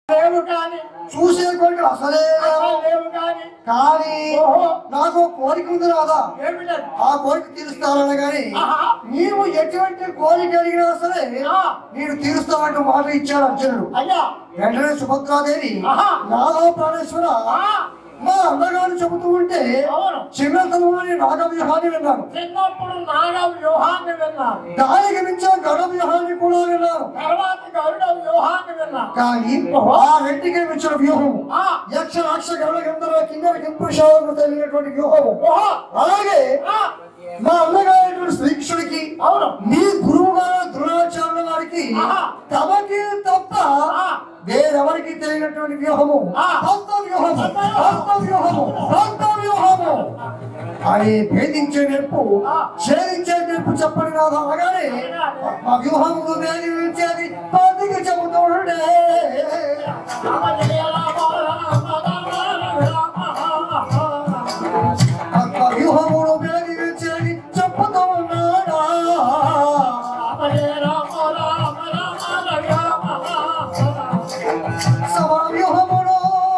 లేవు కాని చూసే కొడుకు అసలే అసలు లేవు కాని కానీ ఓహో నాకు కోరిక ఉంది రాదా ఏమి లేదు ఆ కోరిక తీరుస్తానని గాని ఆహా. నీవు ఎటువంటి కోరిక అడిగినా సరే ఆ. నేను తీరుస్తానంటూ మాట ఇచ్చాడు అర్జునుడు అయ్యా వెంటనే సుభద్రాదేవి ఆహా. నాలో ప్రాణేశ్వర ఆ, మా అన్నగారు చెబుతూ ఉంటే అవును చిన్నతనంలోని నాగవ్యూహాన్ని విన్నాను చిన్నప్పుడు నాగ వ్యూహాన్ని విన్నాను దానికి మించిన గడ వ్యూహాన్ని కూడా విన్నాను తర్వాత గరుడ వ్యూహాన్ని విన్నాను కానీ ఓహో. ఆ రెంటికి మించిన వ్యూహము ఆ, యక్ష రాక్ష గరుడ గంధర్వ కింద కింపురుషాలకు తెలియనటువంటి వ్యూహము ఓహో అలాగే ఆ, మా అన్నగారైనటువంటి శ్రీకృష్ణుడికి అవును మీ గురువు గారు ద్రోణాచార్యుల వారికి ఆహా. తమకి తప్ప ఆ. వేరెవరికి తెలియనటువంటి వ్యూహము ఆ. అంత వ్యూహము అంత వ్యూహము అంత వ్యూహము అని భేదించే నేర్పు ఆ. ఛేదించే నేర్పు చెప్పని రాదు అనగానే మా వ్యూహము భేదించేది పదికి చెబుతుండే రామ జయ రామ రామ రామ రామ అంత వ్యూహమును భేదించేది చెప్పుతూ ఉన్నాడా రామ జయ రామ రామ రామ రామ సమవ్యూహమును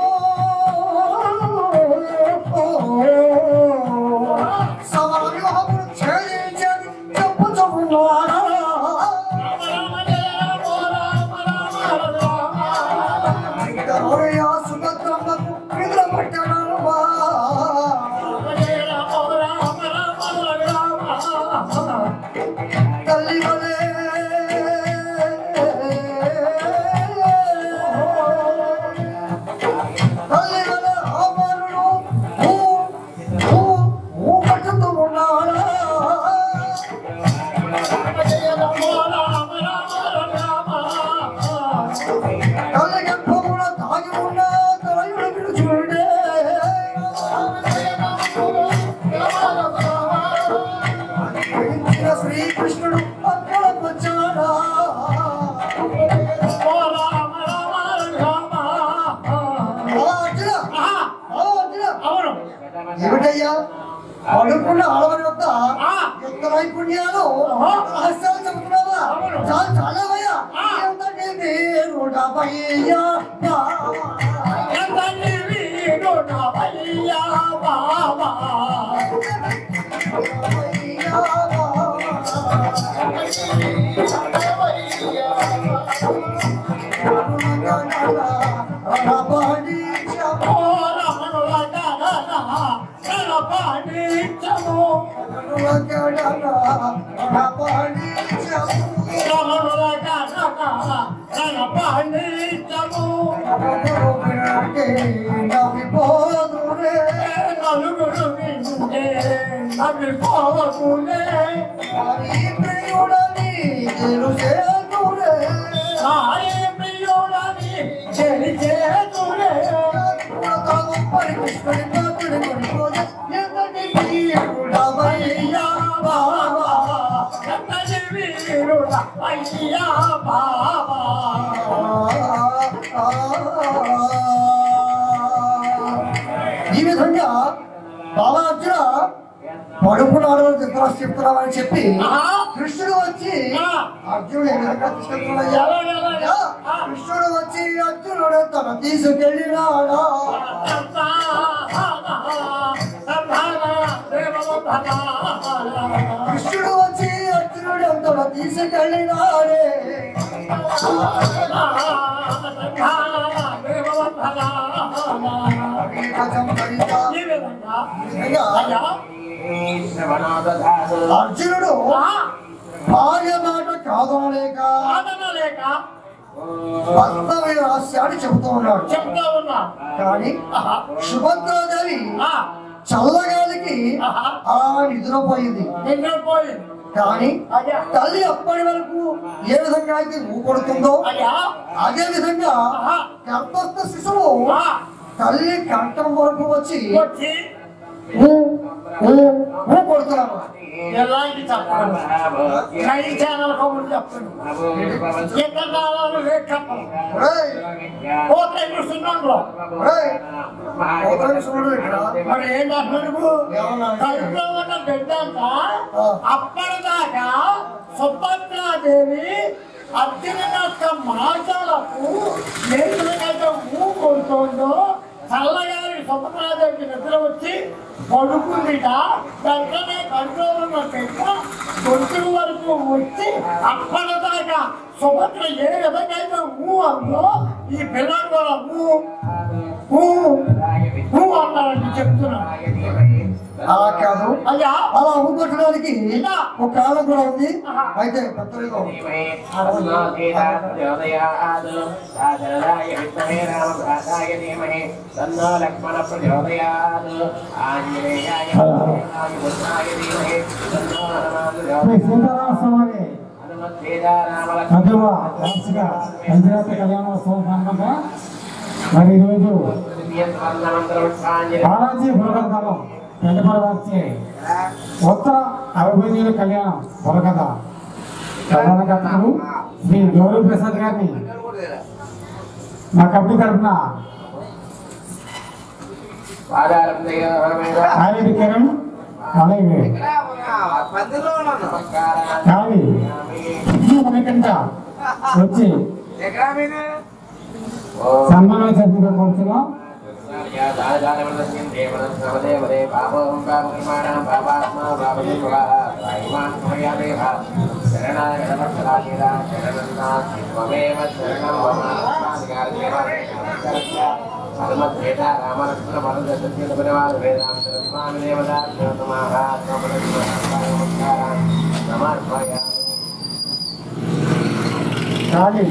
సమవ్యూహమును ఛేదించేది చెప్పుతూ ఉన్నాడా గౌరయ్య సుభద్రమ్మకు నిద్ర పట్టడమ్మా తల్లి వలే తల్లి వలే ఆమరుడు ఊ ఊ ఊ పట్టుతూ ఉన్నాడా తల్లి గర్భమున దాగి ఉన్న తలయుడు విడుచుండే గ్రహించిన శ్రీకృష్ణుడు అక్కడ వచ్చాడా ఆ అర్జున ఆ అర్జున ఏమిటయ్యా అడుగుకున్న ఆడవని వద్ద యుద్ధ నైపుణ్యాలు రహస్యాలు చెబుతున్నావా చాలా చాలా భయ్యా ఎంతటి మీరు డబయ్యా నలుగురు వింటే అవి పోవకులే సాయి ప్రియుడని చెలిచేతులే అయ్యా బాబా ఎంతటి వీరుడ అయ్యా బాబా ఈ విధంగా బాలార్జున పడుకున్నాడు ధృతరాష్ట్ర చెప్తున్నామని చెప్పి కృష్ణుడు వచ్చి అర్జునుడు ఏ విధంగా తీసుకెళ్తున్నాయ్యా అయ్యా, కృష్ణుడు వచ్చి అర్జునుడు తన తీసుకెళ్ళినాడా కృష్ణుడు వచ్చి అర్జునుడు తన తీసుకెళ్ళినాడే గజం ఫలిత. అయ్యా, అర్జునుడు భార్య మాట కాదనలేక భర్త రహస్యాన్ని చెబుతూ ఉన్నాడు చెప్తా ఉన్నా కానీ సుభద్రాదేవి చల్లగాలికి అలా నిద్రపోయింది నిద్రపోయింది కానీ అయ్యా తల్లి అప్పటి వరకు ఏ విధంగా అయితే ఊపడుతుందో అయ్యా అదే విధంగా గర్భస్థ శిశువు ఆ, తల్లి కంఠం వరకు వచ్చి వచ్చి ఊ, ఊ, ఊ కొడుతున్నాను ఎలాంటి చెప్పండి నైన్ ఛానల్ కబుర్లు చెప్పండి ఎక్కడ కావాలో రేట్ చెప్పండి ఒరేయ్, పోతే కూర్చున్నాను ఒరేయ్, పోతని చూడు ఇక్కడ. మరి ఏంటంటే నువ్వు ఏమన్నా? కడుపులో ఉన్న బిడ్డ అంతా అప్పటిదాకా సుభద్రాదేవి అర్జున యొక్క మాటలకు నేర్చులకైతే ఉందో చల్లగారి సుభద్రాదేవికి నిద్ర వచ్చి పడుకుందిట వెంటనే కంట్రోల్ పెట్ట గొంతుల వరకు వచ్చి అప్పటిదాకా సుభద్ర ఏ విధంగా అయితే ఊ అందో ఈ పిల్లడు కూడా ఊ ఊ ఊ అన్నాడని చెప్తున్నాను అలా కాదు అయ్యా అలా ఊకొట్టడానికి ఒక కాలం కూడా ఉంది అయితే భక్తులకు లక్ష్మణ ప్రచోదయాత్ ఆంజనేయాయ పుత్రాయ ధీమహి తన్నో శ్రీ సీతారామస్వామి మధువ వార్షిక పంచాయత కళ్యాణోత్సవం సందర్భంగా మరి ఈరోజు బాలాజీ బుర్రకథలో పెద్దపడ వచ్చే ఉత్తర అభిమన్యుల కళ్యాణం బుర్రకథ ప్రధానకర్తలు శ్రీ గౌరీ ప్రసాద్ గారిని మా కమిటీ తరఫున ఆర్యటి కిరణ్ అలాగే కావి మనకంట వచ్చి సన్మానం చేసిన కోరుతున్నాం సమర్పయామి కావి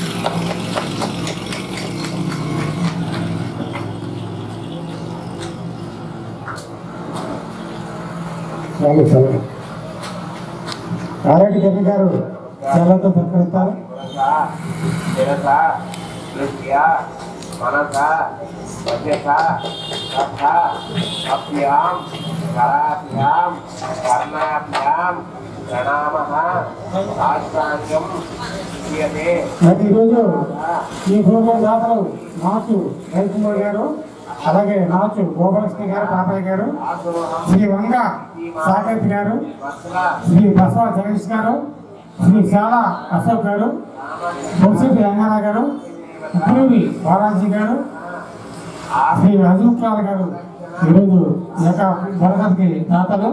చాలు చాలు ఆర్యటి కిరణ్ గారు చాలాతో సత్కరిస్తారు శిరస దృష్ట్య మనస వచస రథ అభ్యాం కరాభ్యాం కర్ణాభ్యాం ప్రణామ సాష్టాంగం క్రియతే మరి ఈరోజు ఈ ప్రోగ్రాం దాతలు నాచు రవికుమార్ గారు అలాగే నాచు గోపాలకృష్ణ గారు పాపయ్య గారు ఆసుమహం శ్రీ వంగ సాగర్ గారు వత్సల శ్రీ బసవ జగదీష్ గారు శ్రీ శాల అశోక్ గారు బొత్సటి రంగారావు గారు ఉప్పులూరి బాలాజీ గారు శ్రీ అజూక్లాల్ గారు ఈరోజు ఈ యొక్క వరదకి దాతలు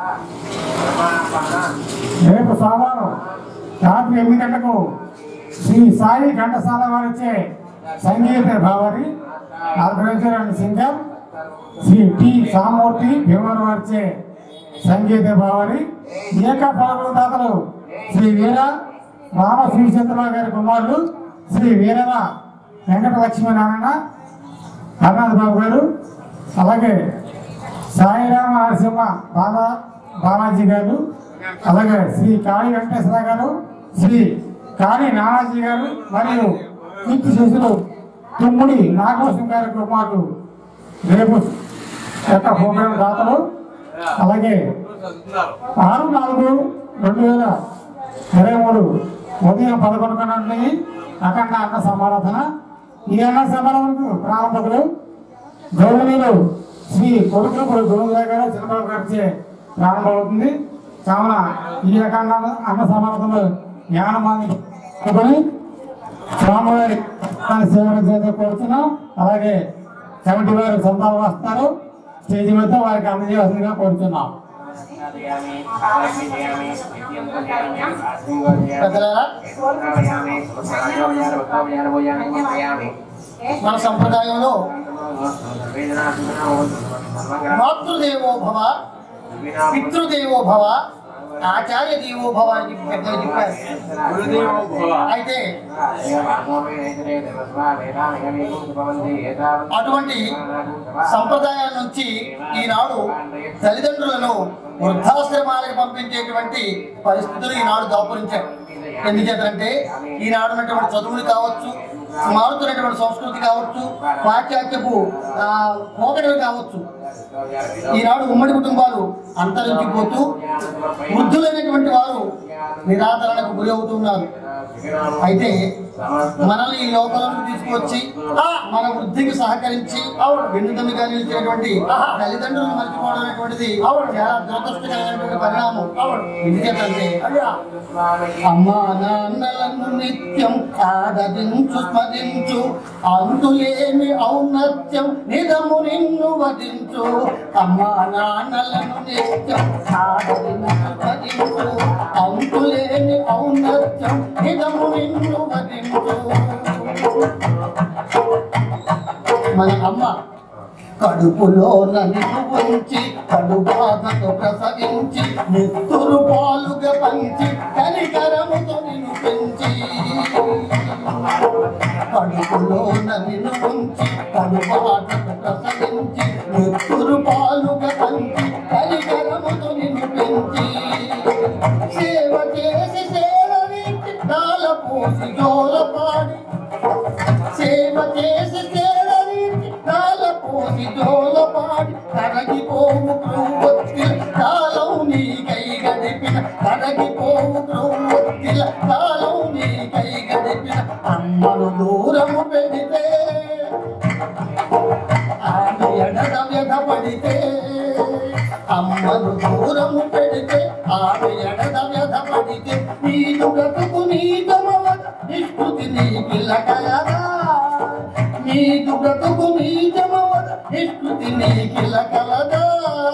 రేపు సోమవారం రాత్రి ఎనిమిది గంటలకు శ్రీ సాయి ఘంటసాల వారిచే సంగీత భావరి organizer and singer Shri T Samurthi Bhimavaram వారిచే సంగీత భావరి ఏక పాల్గొన దాతలు శ్రీ వీర రామ శ్రీచంద్రరావు గారి కుమారుడు శ్రీ వీరవ వెంకట లక్ష్మీనారాయణ హరినాథ్ బాబు గారు అలాగే సాయిరామ నరసింహ బాలా బాలాజీ గారు అలాగే శ్రీ కాళీ వెంకటేశ్వర గారు శ్రీ కాళీ నానాజీ గారు మరియు కీర్తి శిశులు తుమ్ముడి నాగభూషణ్ గారి కుమారుడు రేపు యొక్క ప్రోగ్రాం దాతలు అలాగే ఆరు నాలుగు రెండు వేల ఇరవై మూడు ఉదయం పదకొండు గంటల అఖండ అన్న సమారాధన ఈ అన్న సమారాధనకు ప్రారంభకులు గౌరవనీయులు శ్రీ కొడుకులపూడి గోవిందరావు గారు చంద్రబాబు గారిచే ప్రారంభమవుతుంది కావున ఈ అఖండ అన్న సమారాధనలో జ్ఞానమాన్ని అనుకొని స్వామివారి సేవల చేత కోరుతున్నాం అలాగే కమిటీ వారు సొంతాలు వస్తారు స్టేజ్ మీద వారికి అందజేయాల్సిందిగా కోరుతున్నాం పెద్దలారా మన సంప్రదాయంలో మాతృదేవో భవ పితృదేవో భవ ఆచార్య దేవో భవ అని పెద్దలు చెప్పారు అయితే అటువంటి సంప్రదాయం నుంచి ఈనాడు తల్లిదండ్రులను వృద్ధాశ్రమాలకు పంపించేటువంటి పరిస్థితులు ఈనాడు దాపురించారు ఎందుచేతంటే ఈనాడు ఉన్నటువంటి చదువులు కావచ్చు మారుతున్నటువంటి సంస్కృతి కావచ్చు పాశ్చాత్యపు ఆ, పోకడలు కావచ్చు ఈనాడు ఉమ్మడి కుటుంబాలు అంతరించిపోతూ వృద్ధులైనటువంటి వారు నిరాదరణకు గురి అవుతున్నారు అయితే మనల్ని ఈ లోకంలోకి తీసుకువచ్చి ఆ, మన వృద్ధికి సహకరించి అవును. వెన్నుదన్నుగా నిలిచినటువంటి తల్లిదండ్రులను మర్చిపోవడం అనేటువంటిది అవును. చాలా దురదృష్టకరమైనటువంటి పరిణామం అవును. ఎందుకంటే అయ్యా అమ్మా నాన్నలను నిత్యం ఆదరించు స్మరించు అంతులేని ఔన్నత్యం నిజము నిన్ను వధించు అమ్మా నాన్నలను నిత్యం ఆదరించు స్మరించు అంతులేని ఔన్నత్యం నిజము నిన్ను వధించు మన అమ్మ కడుపులో నన్ను ఉంచి కడుబాధతో ప్రసవించి నెత్తురు పాలుగా పంచి కనికరముతో నిన్ను పెంచి కడుపులో నన్ను ఉంచి కడుబాధతో ప్రసవించి నెత్తురు పాలుగా పంచి కనికరముతో నిన్ను పెంచి సేవ చేసి సేవరించి కాల పోసి జోలపాడి సేవ చేసి సేవరించి కాల పోసి జోలపాడి కరగిపోవు క్రూవత్తిల కాలం నీ కై గడిపిన కరగిపోవు క్రూవత్తిల కాలం నీ కై గడిపిన అమ్మను దూరము పెడితే ఆమె ఎడద వ్యధ పడితే అమ్మను దూరము పెడితే ఆమె ఎడద వ్యధ పడితే నీదు బ్రతుకు నీతమవద నిష్కృతి నీ పిల్ల కలదా నీదు బ్రతుకు నీతమవద నిష్కృతి నీ పిల్ల కలదా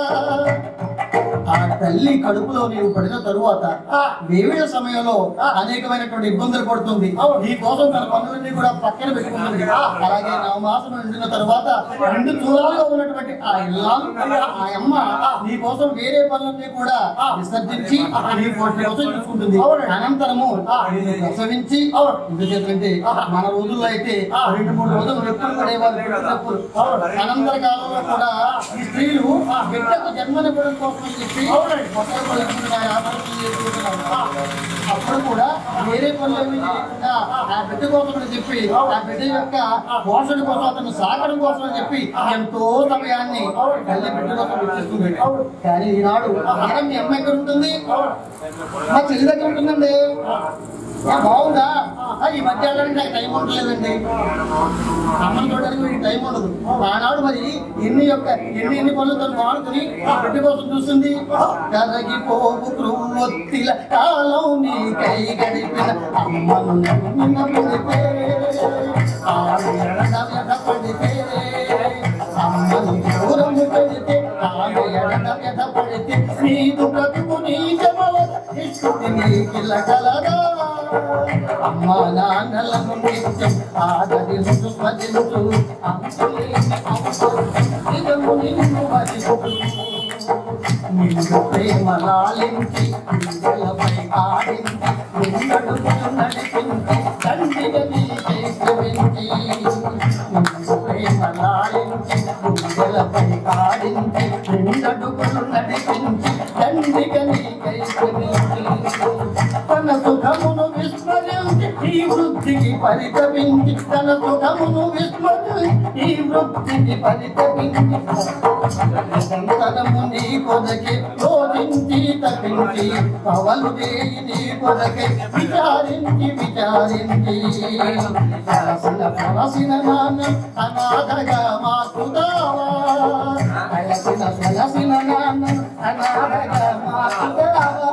ఆ తల్లి కడుపులో నీవు పడిన తరువాత ఆ. వేవిడ సమయంలో అనేకమైనటువంటి ఇబ్బందులు పడుతుంది నీ కోసం తన పనులన్నీ కూడా పక్కన పెట్టుకుంటుంది అలాగే నవమాసం నిండిన తరువాత రెండు చూలాల్లో ఉన్నటువంటి ఆ ఇల్లాలు ఆ అమ్మ నీ కోసం వేరే పనులన్నీ కూడా విసర్జించి నీ పోటీ కోసం చూసుకుంటుంది అనంతరము నిన్ను ప్రసవించి ఎందుచేతంటే మన రోజుల్లో అయితే రెండు మూడు రోజులు నొప్పులు పడేవారు పుట్టినప్పుడు అనంతర కాలంలో కూడా ఈ స్త్రీలు బిడ్డకు జన్మనివ్వడం కోసం అని చెప్పి పొట్టలు పలుకుతున్నారు, ఆపరేషన్లు చేసుకుంటున్నారు. అప్పుడు కూడా వేరే పనులు ఏమీ చేయకుండా ఆ బిడ్డ కోసం అని చెప్పి ఆ బిడ్డ యొక్క పోషణ కోసం అతను సాగడం కోసం అని చెప్పి ఎంతో సమయాన్ని తల్లి బిడ్డ కోసం వెచ్చిస్తుంది కానీ ఈనాడు మేడం మీ అమ్మ ఎక్కడ ఉంటుంది మా చెల్లి దగ్గర ఉంటుందండి ఆ, బాగుందా ఆ, ఈ మధ్య వెళ్ళడానికి నాకు టైం ఉండలేదండి అమ్మని చూడడానికి మీకు టైం ఉండదు ఆనాడు మరి ఎన్ని యొక్క ఎన్ని ఎన్ని పనులతో మాడుకుని ఆ బిడ్డ కోసం చూస్తుంది కరగిపోవు క్రూవొత్తిల కాలం నీ కై గడిపిన అమ్మను నిన్న పుడితే ఆమె ఎడద ఎడ పడితే అమ్మను దూరము పెడితే ఆమె ఎడద ఎడ పడితే నీదు బ్రతుకు నీ జమవద ఇష్టుది నీ కిలగలదా అమ్మ నాన్నలను నిత్యం ఆదరించు స్మరించు అంతులేని అవసరం నిజము నిన్ను వరించు నిన్ను ప్రేమ లాలించి గుండెలపై ఆడించి నిన్నడుగులు నడిపించి తండ్రిగా నీకై శ్రమించి నిన్ను ప్రేమ లాలించి గుండెలపై ఆడించి నిన్నడుగులు నడిపించి తండ్రిగా నీకై శ్రమించి తన సుఖమును విస్మరించి ఈ వృద్ధికి పరితపించి తన సుఖమును విస్మరించి ఈ వృద్ధికి పరితపించి సంతనము నీ కొదకి శోధించి తప్పించి పవలు చేయి నీ కొదకి విచారించి విచారించి కలసిన కలసిన నాన్న అనాథగా మాకుదావా కలసిన కలసిన నాన్న అనాథగా మాకుదావా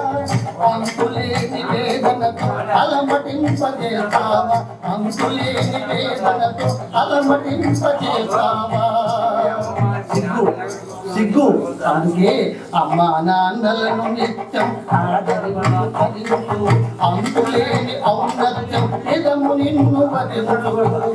అంతులేని వేదనతో అలమటింపజేస్తావా అంతులేని వేదనతో అలమటింపజేస్తావా సిగ్గు సిగ్గు అందుకే అమ్మా నాన్నలను నిత్యం ఆదరించు అంతులేని ఔన్నత్యం నిజము నిన్ను వదిలు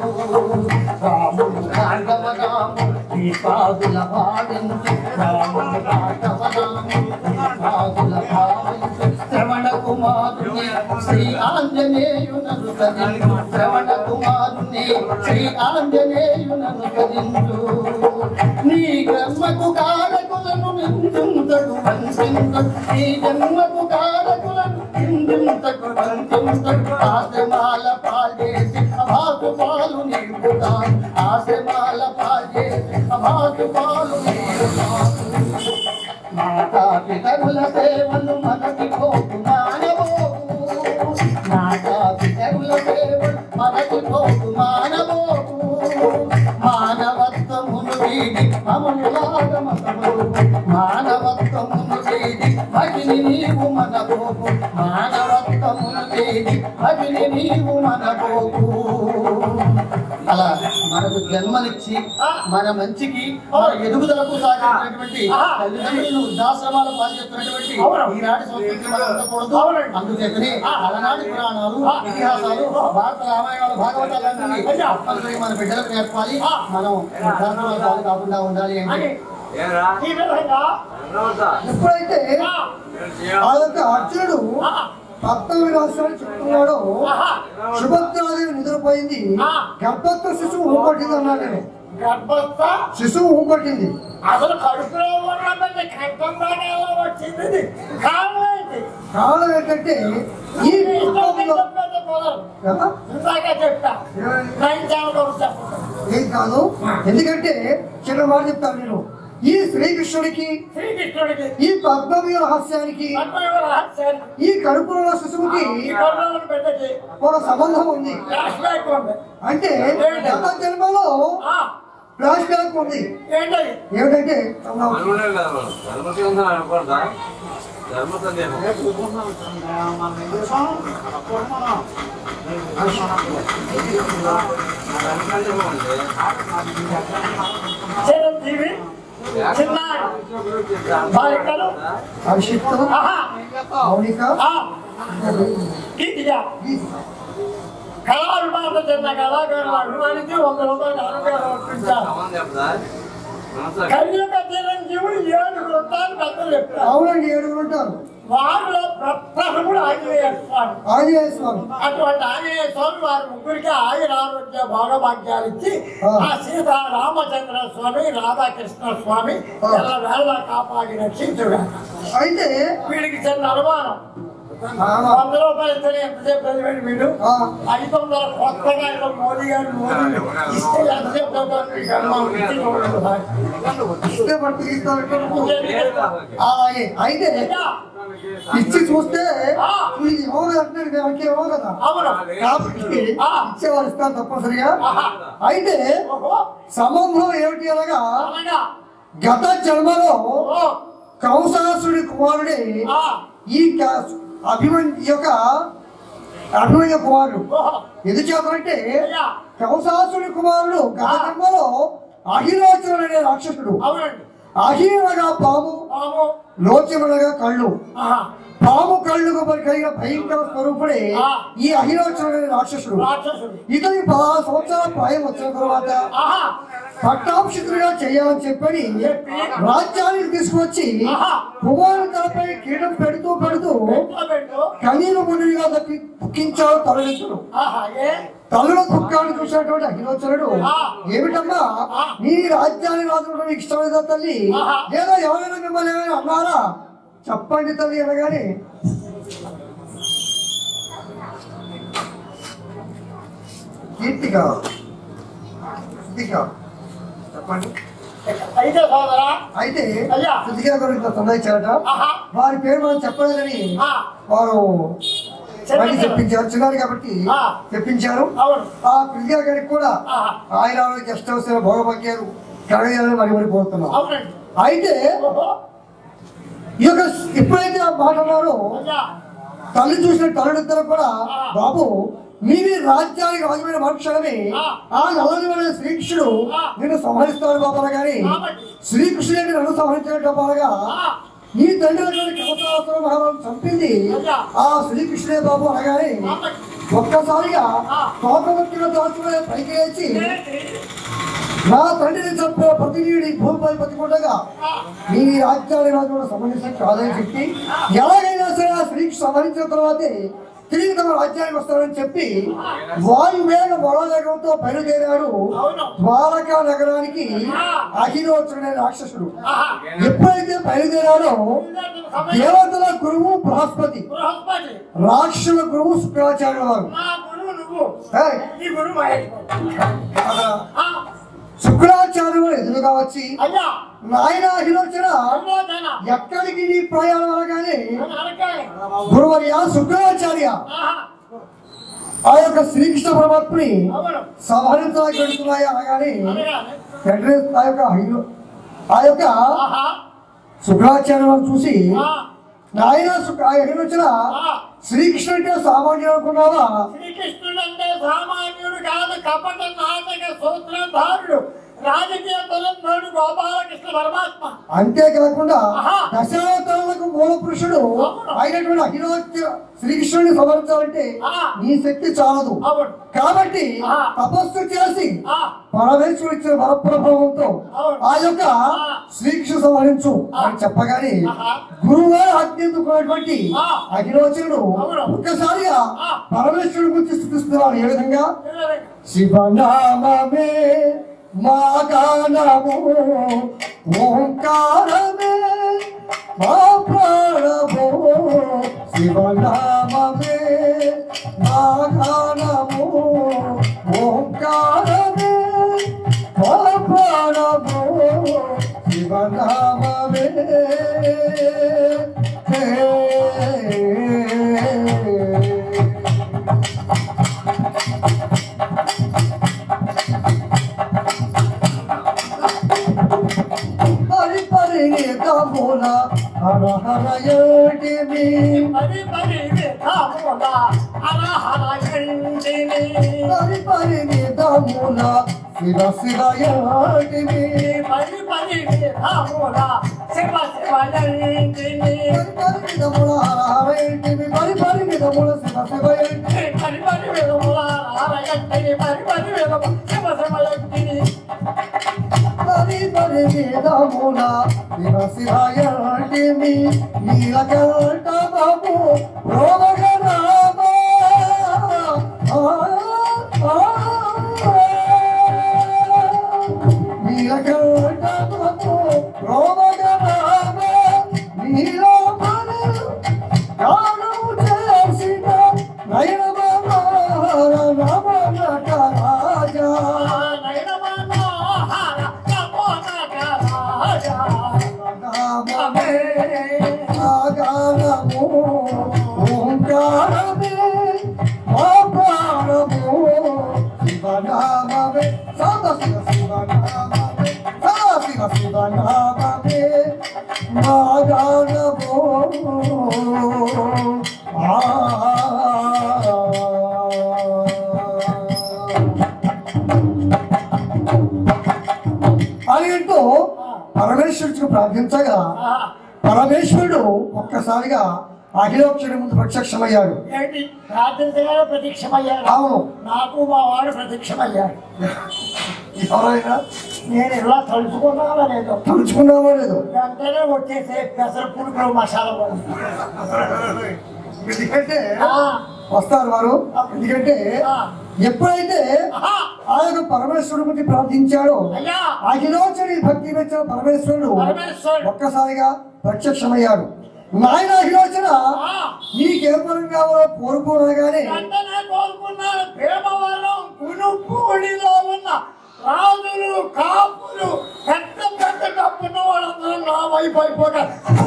రాముడు రాఘవ రాము దీపాదుల భావించు రాముడు రాఘవ రాము దీపాదుల భావించు శ్రవణ కుమారుని శ్రీ ఆంజనేయునను కదించు శ్రవణ కుమారుని శ్రీ ఆంజనేయునను కదించు నీ జన్మకు కారకులను నిందింతడు వంచింతడు నీ జన్మకు కారకులను నిందింతడు వంచింతడు ఆశ్రమాల పాల్చేసి అభాసు పాలు నింపుతాను ఆశ్రమాల పాల్చేసి అభాసు పాలు నింపుతాను మాతా పితరుల సేవలు మనకి పోతున్నాను అగ్ని నీవు మనకోకు మానవత్వమును తేగి అగ్ని నీవు మనకోకు అలా మనకు జన్మనిచ్చి మన మంచికి మన ఎదుగుదలకు సాగినటువంటి తల్లిదండ్రులను వృద్ధాశ్రమాలు పాల్చేస్తున్నటువంటి ఈనాటి సంస్కృతి మనం ఉండకూడదు అందుచేతనే అలనాటి పురాణాలు ఇతిహాసాలు భారత రామాయణాలు భాగవతాలన్నీ తప్పనిసరి మన బిడ్డలకు నేర్పాలి మనం వృద్ధాశ్రమాలు పాలు కాకుండా ఉండాలి అంటే ఈ విధంగా ఎప్పుడైతే ఆ, ఆ యొక్క అర్జునుడు ఆ, పద్మవి రాష్ట్రాన్ని చెప్తున్నాడో ఆహా, సుభద్రాదేవి నిద్రపోయింది ఆ. గర్భత్వ శిశువు ఊపట్టింది అన్నాడు నేను గర్భస్థ శిశువు ఊపట్టింది అసలు కడుపులో ఉన్నదండి కంఠంలోనే ఎలా వచ్చింది ఇది? కారణం ఏంటి కారణం ఏంటంటే ఈ ఇది ఇష్టం కుటుంబంలో చెప్పేది కుదరదు. కదా? ఇందాకే చెప్పా నైన్తేమో చెప్పండి ఏం కాదు ఎందుకంటే చిన్న మాట చెప్తాను నేను ఈ శ్రీకృష్ణుడికి శ్రీకృష్ణుడికి ఈ పద్మవి రహస్యానికి పద్మవ్యూహ రహస్యాన్ని ఈ కడుపులో శిశువుకి ఈ కర్ణాలను పెట్టకి ఒక సంబంధం ఉంది ఫ్లాష్ బ్యాక్ ఉంది అంటే గత జన్మలో ఆ, ఫ్లాష్ బ్యాక్ ఉంది ఏంటది ఏమిటంటే చంద్రబాబు, అనుకునే కదా మనం. ధర్మ సందేహం అనకూడదా ధర్మ సందేహం చిరంజీవి చిన్న బాలికలు భవిష్యత్తు ఆహా మౌలిక ఆ, గీతిగా కళాభిమానం చెందిన కళాకారులు అభిమానించి వంద రూపాయలు అనుగ్రహం వర్తించారు సమానం చెప్పదా మనసు కలియుగ చిరంజీవుడు ఏడు వృత్తాలు పెద్దలు చెప్పారు అవునండి ఏడుగురు ఉంటారు వారిలో ప్రప్రథముడు ఆంజనేయ స్వామి ఆంజనేయ స్వామి అటువంటి ఆంజనేయ స్వామి వారి ముగ్గురికి ఆయుర ఆరోగ్య భోగభాగ్యాలు ఇచ్చి ఆ. ఆ సీతా రామచంద్ర స్వామి రాధాకృష్ణ స్వామి ఆ. ಎಲ್ಲ వేళ కాపాడి రక్షించుగా అయితే వీడికి చిన్న అనుమానం ఆ, వంద రూపాయలు ఇస్తేనే ఎంతసేపు చదివాడు వీడు ఆ, ఐదు వందల కొత్తగా ఏదో మోదీ గారు మోదీ ఇస్తే ఎంతసేపు చదువుతాడు వీడికి అనుమానం ఇచ్చి చూడండి సార్. ఇస్తే పట్టు తీస్తారు ఇంకేంటి? అలాగే అయితే అయ్యా, ఇచ్చి చూస్తే ఆ. ఇది ఏమో అంటున్నాడు మేము అంటే ఏమో కదా అవును కాబట్టి ఆ. ఇచ్చేవారు ఇస్తారు తప్పనిసరిగా ఆహా. అయితే ఓహో సంబంధం ఏమిటి అనగా అలాగా గత జన్మలో ఓ కంసాసుడి కుమారుడే ఆ ఈ క- అభిమన్ ఈ యొక్క అభిమన్య కుమారుడు ఓహో ఎందుకు చెప్పాలంటే అయ్యా కంసాసుడి కుమారుడు గత జన్మలో అహిలోచనుడు అనే రాక్షసుడు అవునండి అహీనగా పాము పాము లోచములగా కళ్ళు ఆహా పాము కళ్ళుకు మరి కలిగిన భయంకర స్వరూపుడే ఆ. ఈ అహిలోచనుడు అనే రాక్షసుడు రాక్షసుడు ఇతని పదహారు సంవత్సరాల ప్రాయం వచ్చిన తర్వాత ఆహా పట్టాభిషికుడిగా చేయాలని చెప్పని చెప్పి రాజ్యానికి తీసుకొచ్చి ఆహా. కుమారు తలపై కీటం పెడుతూ పెడుతూ పెట్టు పెట్టు కనీరు మునిగా దక్కి పుక్కించాడు తరలించుడు ఆహా ఏ తల్లుల దుఃఖాన్ని చూసినటువంటి అహిలోచనుడు ఆ. ఏమిటమ్మా ఆ. నీ రాజ్యాన్ని రాజుకోవడం నీకు ఇష్టమైన తల్లి ఆహా. లేదా ఎవరైనా మిమ్మల్ని ఏమైనా అన్నారా చెప్పండి తల్లి అనగానే కీర్తిగా కీర్తిగా చెప్పండి అయితే సోదరా అయితే అయ్యా. శుద్ధిగా గురించి సందేహించారట ఆహా వారి పేరు మనం చెప్పలేదని ఆ వారు మళ్ళీ చెప్పండి. చెప్పించారు చిన్నారు కాబట్టి ఆ. చెప్పించారు అవును ఆ పిల్లగా గారికి కూడా ఆహా. ఆయన గెస్ట్ హౌస్ భోగభాగ్యాలు కలగాలని మరి మరి కోరుతున్నాం అవునండి అయితే ఓహో ఈ యొక్క ఎప్పుడైతే ఆ మాట అన్నారో అయ్యా తల్లి చూసిన తల్లిద్దరు కూడా ఆ. బాబు మీది రాజ్యానికి రాజమైన మరుక్షణమే ఆ. ఆ నలని శ్రీకృష్ణుడు ఆ. నిన్ను సంహరిస్తాడు బాబా గాని కాబట్టి. శ్రీకృష్ణుడు నన్ను సంహరించినట్టు బాగా ఆ నీ తండ్రి అయినటువంటి కవసాసుర మహారాజు చంపింది అయ్యా. ఆ శ్రీకృష్ణుడే బాబు అనగానే కాబట్టి ఒక్కసారిగా ఆ. తోకవత్తుల దాచుకునే పైకి లేచి ఏంటి? నా తండ్రిని చంపిన ప్రతినీడి భూమిపై బతికుండగా ఆ, నీ రాజ్యాన్ని రాజు కూడా సంబంధించిన కాదని చెప్పి ఎలాగైనా సరే ఆ స్త్రీకి సంహరించిన తర్వాతే తిరిగి తమ రాజ్యానికి వస్తాడని చెప్పి వాయువేగ మొలవేగంతో బయలుదేరాడు అవును. ద్వారకా నగరానికి అహిరోచుడనే రాక్షసుడు ఆహా ఎప్పుడైతే బయలుదేరాడో ఇదేంటి సమయం? దేవతల గురువు బృహస్పతి బృహస్పతి రాక్షసుల గురువు శుక్రాచార్యుల వారు నా గురువు నువ్వు ఏయ్, నీ గురువు మహేష్ అక్కడ ఆ, శుక్రాచార్యులు వారు ఎదురుగా వచ్చి అయ్యా నాయన అహిరోచన అన్నోదన ఎక్కడికి నీ ప్రయాణం అనగానే అనకాయ గురువర్య శుక్రాచార్య ఆహా ఆ యొక్క శ్రీకృష్ణ పరమాత్మని అవును సంహరించడానికి వెళుతున్నాయి అనగానే అనగానే వెంటనే ఆ యొక్క హైలో ఆ యొక్క ఆహా శుక్రాచార్య వారు చూసి ఆ, నాయన వచ్చిన ఆ, శ్రీకృష్ణుడు అంటే సామాన్యుడు అనుకున్నావా శ్రీకృష్ణుడు అంటే సామాన్యుడు కాదు కపట నాటక సూత్రధారుడు రాజకీయ తలంధరుడు గోపాలకృష్ణ పరమాత్మ అంతేకాకుండా ఆహా. దశావతారాలకు మూల పురుషుడు అవును. అయినటువంటి అఖిలోత్య శ్రీకృష్ణుడిని సంహరించాలంటే ఆ. నీ శక్తి చాలదు అవును కాబట్టి ఆ. తపస్సు చేసి ఆ, పరమేశ్వరుడు ఇచ్చిన వరప్రభావంతో అవును. ఆ యొక్క ఆ. శ్రీకృష్ణ సంహరించు అని చెప్పగానే ఆహా. గురువుగారు ఆజ్ఞెందుకున్నటువంటి ఆ. అఖిలోచనుడు అవును. ఒక్కసారిగా ఆ. పరమేశ్వరుడు గురించి స్థుతిస్తున్నాడు ఏ విధంగా ఏ విధంగా? శివనామమే మా గానము ఓంకారమే మా ప్రాణము శివనామమే మా గానము ఓంకారమే మా ప్రాణము శివనామమే పరి పరి తముల హర హర ఏటిమి మరి మరి విధాముల అలహరయండిని. పరి పరి తముల శివ శివ ఏటిమి మరి మరి విధాముల శివ శివయండిని. పరి పరి తముల హర హర ఏటిమి పరి పరి తముల శివ శివ ఏటిమి మరి మరి విధముల అలహరయండిని. మరి మరి విధముల శివ శివయండిని. పరి పరి తముల శివ శివ ఏటిమి నీలకంఠ బాబు రోమగ రామ ఆ ఆ నీలకంఠ బాబు రోమగ రామ నీలోపల గానం చేసిన నయనమాల నమ నటరాజా నయనమనోహర నమో నటరాజా. నామమే ఆగానము ఓంకారమే మా ప్రాణము శివనామమే సద శివ శివనామమే సద శివ శివనామమే మా గానము అని అంటూ పరమేశ్వరుడికి ప్రార్థించగా ఆ, పరమేశ్వరుడు ఒక్కసారిగా అఖిలోక్షుడి ముందు ప్రత్యక్షమయ్యాడు ఏంటి ప్రార్థించగానే ప్రత్యక్షమయ్యాడు అవును నాకు మా వాడు ప్రత్యక్షమయ్యాడు ఎవరైనా నేను ఇలా తలుచుకున్నావా లేదు తలుచుకున్నావో లేదు వెంటనే వచ్చేసే పెసర పులుకులు మసాలా పొడి. ఎందుకంటే ఆ, వస్తారు వారు ఎందుకంటే ఆ. ఎప్పుడైతే ఆహా, ఆయన పరమేశ్వరుడి గురించి ప్రార్థించాడో అయ్యా అఖిలోచని భక్తి మెచ్చిన పరమేశ్వరుడు పరమేశ్వరుడు. ఒక్కసారిగా ప్రత్యక్షమయ్యాడు నాయన అఖిలోచన ఆ, నీకేం పరం కావాలో కోరుకోనగానే వెంటనే కోరుకున్నాను భీమవరం కునుపూడిలో ఉన్న రాజులు కాపులు పెద్ద పెద్ద డబ్బున్న వాళ్ళందరూ నా వైపు అయిపోగా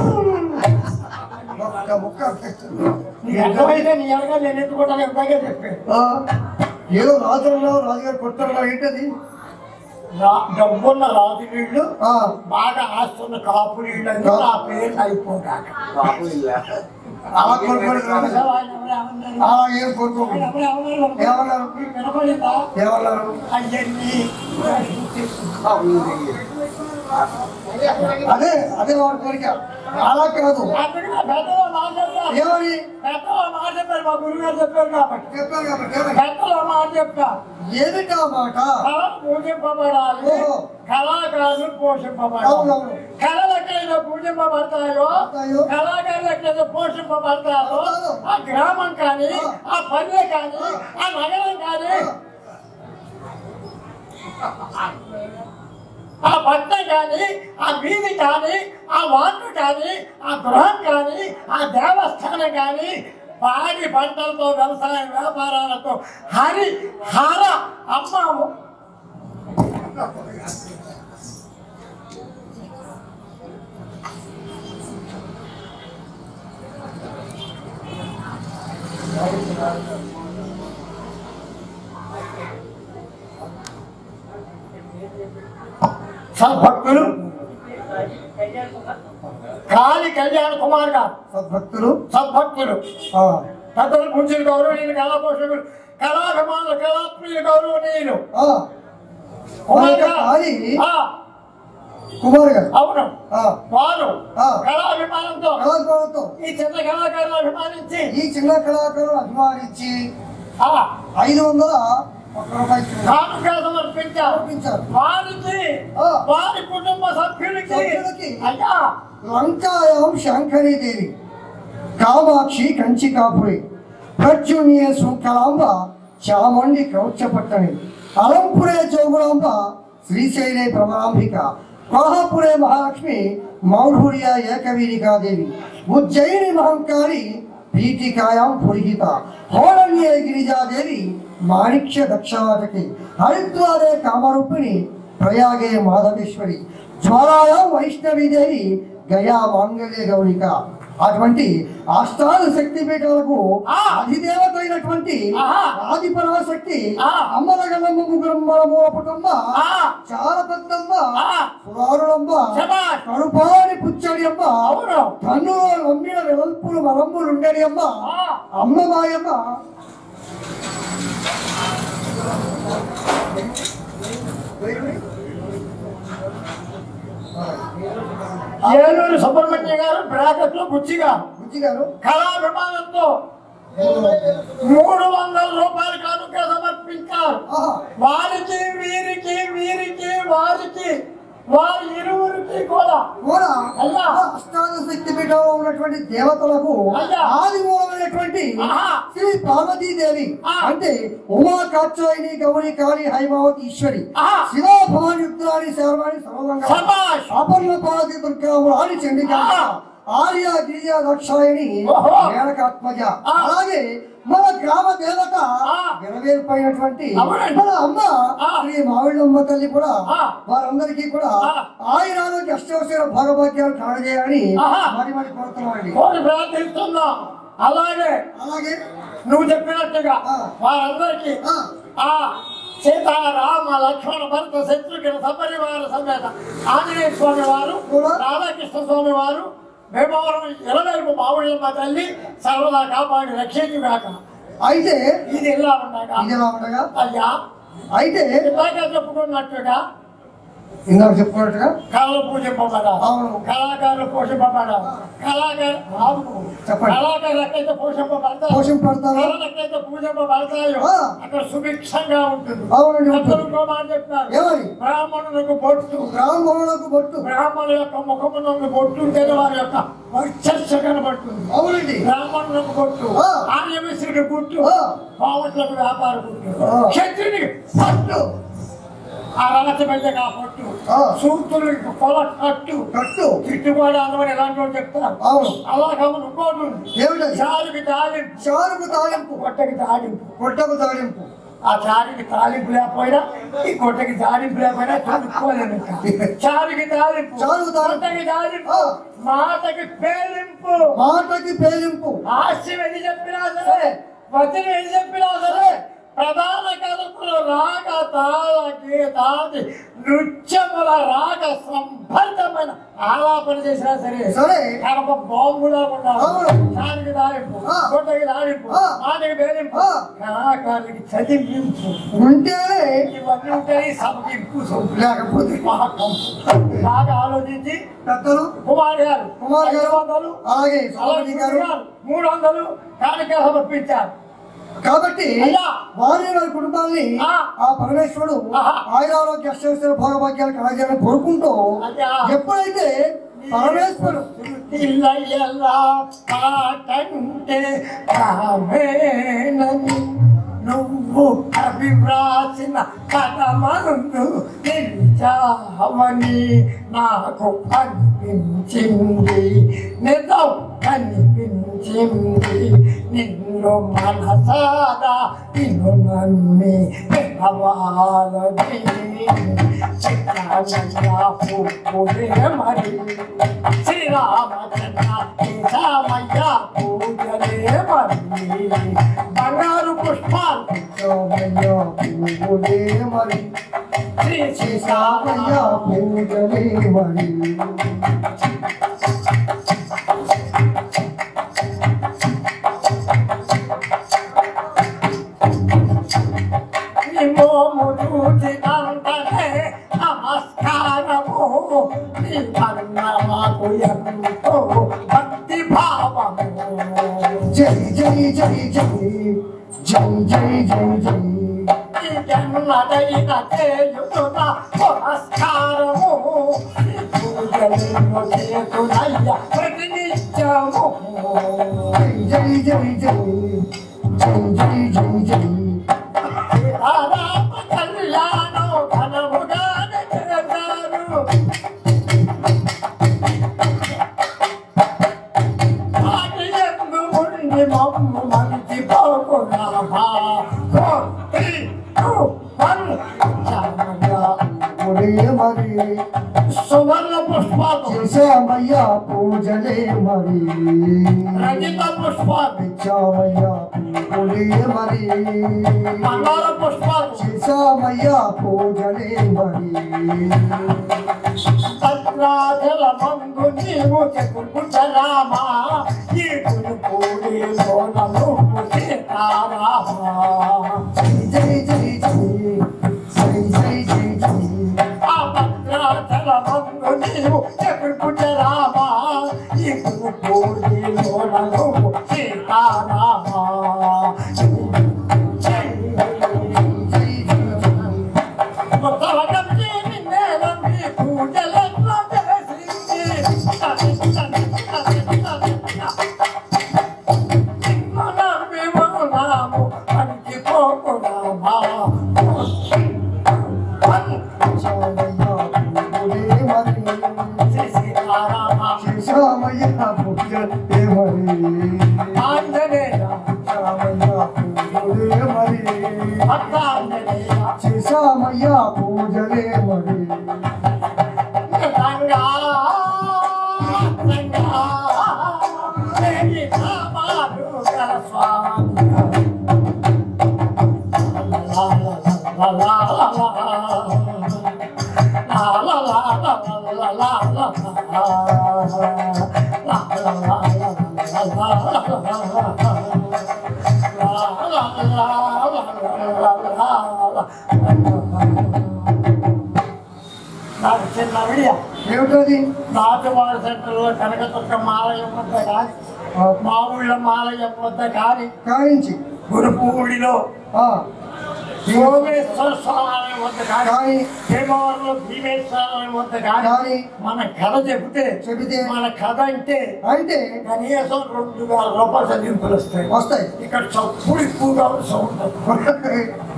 ఒక్క ముక్క నీకు అర్థమైతే నీ అనగా నేను ఎత్తుకుంటాను ఎంతగా చెప్పాను ఆ, ఏదో రాజులలో రాజుగారు కొట్టడం ఏంటది రా- డబ్బున్న రాజు వీళ్ళు ఆ, బాగా ఆస్తున్న కాపు వీళ్ళు అని నా పేరు అయిపోగాక బాబు ఇల్లా అలా కోరుకోడు అలా ఏం కోరుకోకు ఏమన్నారు వినపడిందా ఏమన్నారు అయ్యండి అదే అదే వాడి కోరిక అలా కాదు అందుకనే పెద్దలో మాట చెప్పారు ఏమని పెద్దలో మాట చెప్పారు మా గురుగారు చెప్పారు కాబట్టి చెప్పారు కాబట్టి ఏమని? పెద్దలో మాట చెప్తారు ఏమిటా మాట కళ పూజింపబడాలి ఓహో. కళాకారులు పోషింపబడాలి అవునవును. కళలు ఎక్కడైతే పూజింపబడతాయో అవుతాయో. కళాకారులు ఎక్కడైతే పోషింపబడతారో అవుతారు. ఆ గ్రామం కానీ ఆ. ఆ పల్లె కానీ ఆ నగరం కానీ ఆ పట్టణం కానీ ఆ వీధి కానీ ఆ వార్డు కానీ ఆ గృహం కానీ ఆ దేవస్థానం కానీ పాడి పంటలతో వ్యవసాయ వ్యాపారాలతో హరి హర అమ్మ సద్భక్తులు కాళీ కళ్యాణ్ కుమార్ గారు సద్భక్తులు సద్భక్తులు ఆ, పెద్దల పూజలు గౌరవనీయులు కళాపోషకులు కళాభిమానులు కళాప్రియులు గౌరవనీయులు ఆ, కుమార్ ఇంకా గారు. కాళీ ఆ, కుమార్ గారు అవును ఆ, వారు ఆ. కళాభిమానంతో కళాకారులతో ఈ చిన్న కళాకారులు అభిమానించి ఈ చిన్న కళాకారులు అభిమానించి ఆ, ఐదు వందల ఒక్క రూపాయి కానుక సమర్పించారు సమర్పించారు వారికి ఆ. వారి కుటుంబ సభ్యులకి సభ్యులకి. అయ్యా లంకాయాం శాంకరీదేవి కామాక్షి కంచికాపురి ప్రత్యుణ్య శృంఖలాంబ చామండి క్రౌచ్యపట్టణి అలంపురే జోగులాంబ శ్రీశైలే ప్రమరాంబిక కోహాపురే మహాలక్ష్మి మౌఢూర్య ఏకవీరికాదేవి ఉజ్జయిని మహంకారి పీఠికాయాం పురిహిత హోళన్యే గిరిజాదేవి మాణిక్య దక్షవాటకి హరిద్వారే కామరూపిణి ప్రయాగే మాధవేశ్వరి జ్వాలాయాం వైష్ణవీదేవి గయా మాంగళ్య గౌరిక అటువంటి అష్టాలు శక్తి పీఠాలకు ఆ. అధిదేవత అయినటువంటి ఆహా. ఆదిపరాశక్తి ఆ. అమ్మలగల్లమ్మ ముగ్గురమ్మ మూలపుటమ్మ ఆ. చాలా పెద్దమ్మ ఆ. పురారుడమ్మ శభాష్. కడుపాని పుచ్చడి అమ్మ అవును. కన్నులో నమ్మిన వెల్పులు మలంబులు ఉండని అమ్మ ఆ. అమ్మ మాయమ్మ ఏలూరు సుబ్రహ్మణ్య గారు బ్రాకెట్ లో బుచ్చి గారు బుజ్జి గారు కళాభిమానంతో మూడు వందల రూపాయలు కానుక సమర్పించారు ఆహా. వారికి వీరికి వీరికి వారికి వారి ఇరువురికి కూడా కూడా అయ్యా. అష్టాదశ శక్తి పీఠంలో ఉన్నటువంటి దేవతలకు అయ్యా. ఆది మూలమైనటువంటి ఆహా. శ్రీ పార్వతీదేవి ఆ. అంటే ఉమా కాచాయిని గౌరి కాళి హైమావతి ఈశ్వరి ఆహా. శివా భవాని ఉత్తరాణి శర్వాణి సర్వంగా శభాష్. అపర్ణ పార్వతి దుర్గామురాని చండికా ఆహా. ఆర్య గిరిజా దక్షాయని ఓహో. మేనకాత్మజ ఆ. అలాగే మన గ్రామ దేవత ఆ. నెరవేర్పైనటువంటి అవునండి. మన అమ్మ ఆ. శ్రీ మావిళ్ళమ్మ తల్లి కూడా ఆ. వారందరికీ కూడా ఆ. ఆయురారోగ్య అష్టవసర భాగభాగ్యాలు కలగజేయాలని ఆహా. మరి మరి కోరుతున్నామండి కోరి ప్రార్థిస్తున్నాం అలాగే అలాగే నువ్వు చెప్పినట్టుగా ఆ. వారందరికీ ఆ. ఆ సీతారామ లక్ష్మణ భరత శత్రుఘ్న సపరివార సమేత ఆంజనేయ స్వామి వారు కూడా. రాధాకృష్ణ స్వామి వారు భీమవరం ఇలవైపు మావుళ్ళమ్మ తల్లి సర్వదా కాపాడి రక్షించుగాక అయితే ఇది ఇలా ఉండగా ఇది ఎలా ఉండగా అయ్యా అయితే ఇందాక చెప్పుకున్నట్టుగా ఇందాక చెప్పుకున్నట్టుగా కళలు పూజింపబడాలి అవును. కళాకారులు పోషింపబడాలి కళాకారు ఆపు. చెప్పండి. కళాకారులు ఎక్కడైతే పోషింపబడతారు పోషింపడతారో కళలు ఎక్కడైతే పూజింపబడతాయో ఆ. అక్కడ సుభిక్షంగా ఉంటుంది అవునండి, ఉంటుంది. పెద్దలు ఇంకో మాట చెప్తారు ఏమని బ్రాహ్మణులకు బొట్టు బ్రాహ్మణులకు బొట్టు బ్రాహ్మణుల యొక్క ముఖమునందు బొట్టు ఉంటేనే వారి యొక్క వర్చస్సు కనబడుతుంది అవునండి బ్రాహ్మణులకు బొట్టు ఆ. ఆర్యమిశ్రుడికి బొట్టు ఆ. పావట్లకు వ్యాపార బొట్టు ఆ. క్షత్రునికి పట్టు ఆ రాత బిడ్డకి ఆ పట్టు ఆ. సూత్రులకి కొల కట్టు కట్టు చుట్టుబాటు అందమని ఎలాంటి వాళ్ళు చెప్తారు అవును అలా కావాలి ఇంకోటి ఉంది ఏమిటది చారుకి తాలింపు చారుకు తాలింపు కొట్టకి తాలింపు పొట్టకు తాలింపు ఆ చారుకి తాలింపు లేకపోయినా ఈ కొట్టకి తాలింపు లేకపోయినా చదువుకోలేను ఇంకా. చారుకి తాలింపు చారుకి తాలింపు. కొట్టకి తాలింపు ఆ. మాటకి పేలింపు మాటకి పేలింపు హాస్యం ఎన్ని చెప్పినా సరే వచనం ఎన్ని చెప్పినా సరే ప్రధాన కథకులు రాగ తాళ గీతాది నృత్యముల రాగ సంబద్ధమైన ఆలాపన చేసినా సరే సరే. కడప బాంబులా ఉండాలి అవును. చారికి దాడింపు ఆ. కొట్టకి దాడింపు ఆ. మాటకి బేరింపు ఆ. కళాకారులకి చదివింపు ఉంటేనే ఇవన్నీ ఉంటాయి సభకింపు లేకపోతే మహాకంపు బాగా ఆలోచించి పెద్దలు కుమార్ గారు కుమార్ గారు ఐదు వందలు అలాగే స్వామి గారు మూడు వందలు కానుక సమర్పించారు కాబట్టి అయ్యా. వారి వారి కుటుంబాన్ని ఆ. ఆ పరమేశ్వరుడు ఆహా. ఆయురారోగ్య అష్టేశ్వర భోగభాగ్యాలు కలగాలని కోరుకుంటూ అయ్యా. ఎప్పుడైతే పరమేశ్వరుడు ఇల్లయ్యలా పాటంటే కావేనని నువ్వు కవి వ్రాసిన కథమందు నిలిచావని నాకు అనిపించింది నిజం కనిపించింది నిన్ను మనసారా నిన్ను నమ్మి పిలవాలని చిత్రాలయ్యా పువ్వులే మరి శ్రీరామచంద్ర రామయ్య పూజలే మరి బంగారు పుష్పాలు సోమయ్య పూజలే మరి శ్రీ సీతామయ్య సీతామయ్య పూజలే మరి నీ అన్న మాకు ఎంతో భక్తి భావము జై జై జై జై జై జై జై జై జన్మదైన చేయుతున్న పురస్కారము ఈ పూజలను చేతునయ్య ప్రతినిత్యము జై జై జై జై జై జై జై సీతారామ కళ్యాణం ఘనముగానే చేశారు వాటి ఎందు ఉండి మమ్ము మంచి పోకున్నామా ఫోర్ త్రీ టూ వన్ ఒరే మరి సువర్ణ పుష్పాలు చేశామయ్యా పూజలే మరి రజిత పుష్పాలు తెచ్చామయ్యా ఒరే మరి మందార పుష్పాలు చేశామయ్యా పూజలే మరి భద్రాచల మందు నీవు చెప్పుకుంటరామా ఈ గురుపూడి లోనలు సీతారామా జై జై జై జై జై జై జై ఆ భద్రాచల మందు నీవు చెప్పుకుంటరామా ఈ గురుపూడి లోనలు సీతారామా జై జై జై కొత్తవటం చేసి నేల మీ పూజలెన్నో చేసింది మనము పనికి పోకురామా చేశామయ్యా పూజలే మరి సీతారామా చేశామయ్యా పూజలే మరి ఆంజనేయ చేశామయ్యా పూజలే మరి భక్తాంజనేయ చేశామయ్యా పూజలే మరి రంగా రంగా దేవి రామాలు స్వామి నాకు చిన్న విడియా ఏమిటది నాటువాడ సెంటర్లో కనకతుక్క మాలయం వద్ద కానీ మా ఊళ్ళో మాలయం వద్ద కానీ కాయించి గురుపూడిలో ఆ, సోమేశ్వర స్వామి వద్ద కానీ కానీ భీమవరంలో భీమేశ్వరం వద్ద కానీ కానీ మన కథ చెబితే చెబితే మన కథ అంటే అంటే కనీసం రెండు వేల రూపాయలు చెల్లింపులు వస్తాయి వస్తాయి ఇక్కడ చప్పుడు ఎక్కువగా ఉంటుంది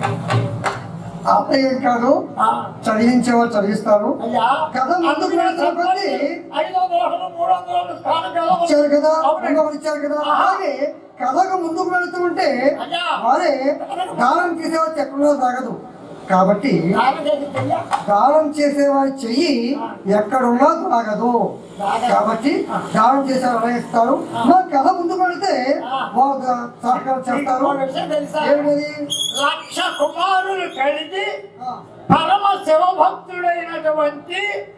ఆపేయం కాదు ఆ, చదివించేవారు చదివిస్తారు అయ్యా కథ ముందుకు వెళ్తున్న కొద్దీ ఐదు వందలు మూడు వందలు కానుకలు ఇచ్చారు కదా అవునండి. ఇంకొకరు ఇచ్చారు కదా అలాగే కథకు ముందుకు వెళుతూ ఉంటే వారే దానం చేసేవారు ఎక్కడో సాగదు కాబట్టి కానుకలు చెయ్య. దానం చేసేవారి చెయ్యి ఎక్కడున్నా తాగదు కాబట్టి దానం చేసేవారు ఎలా ఇస్తారు మా కథ ముందుకు వెళితే వారు దా- సహకారం చేస్తారు ఇంకో విషయం తెలుసా? ఏమిటది లక్ష కుమారులు కలిగి ఆ, పరమ శివభక్తుడైనటువంటి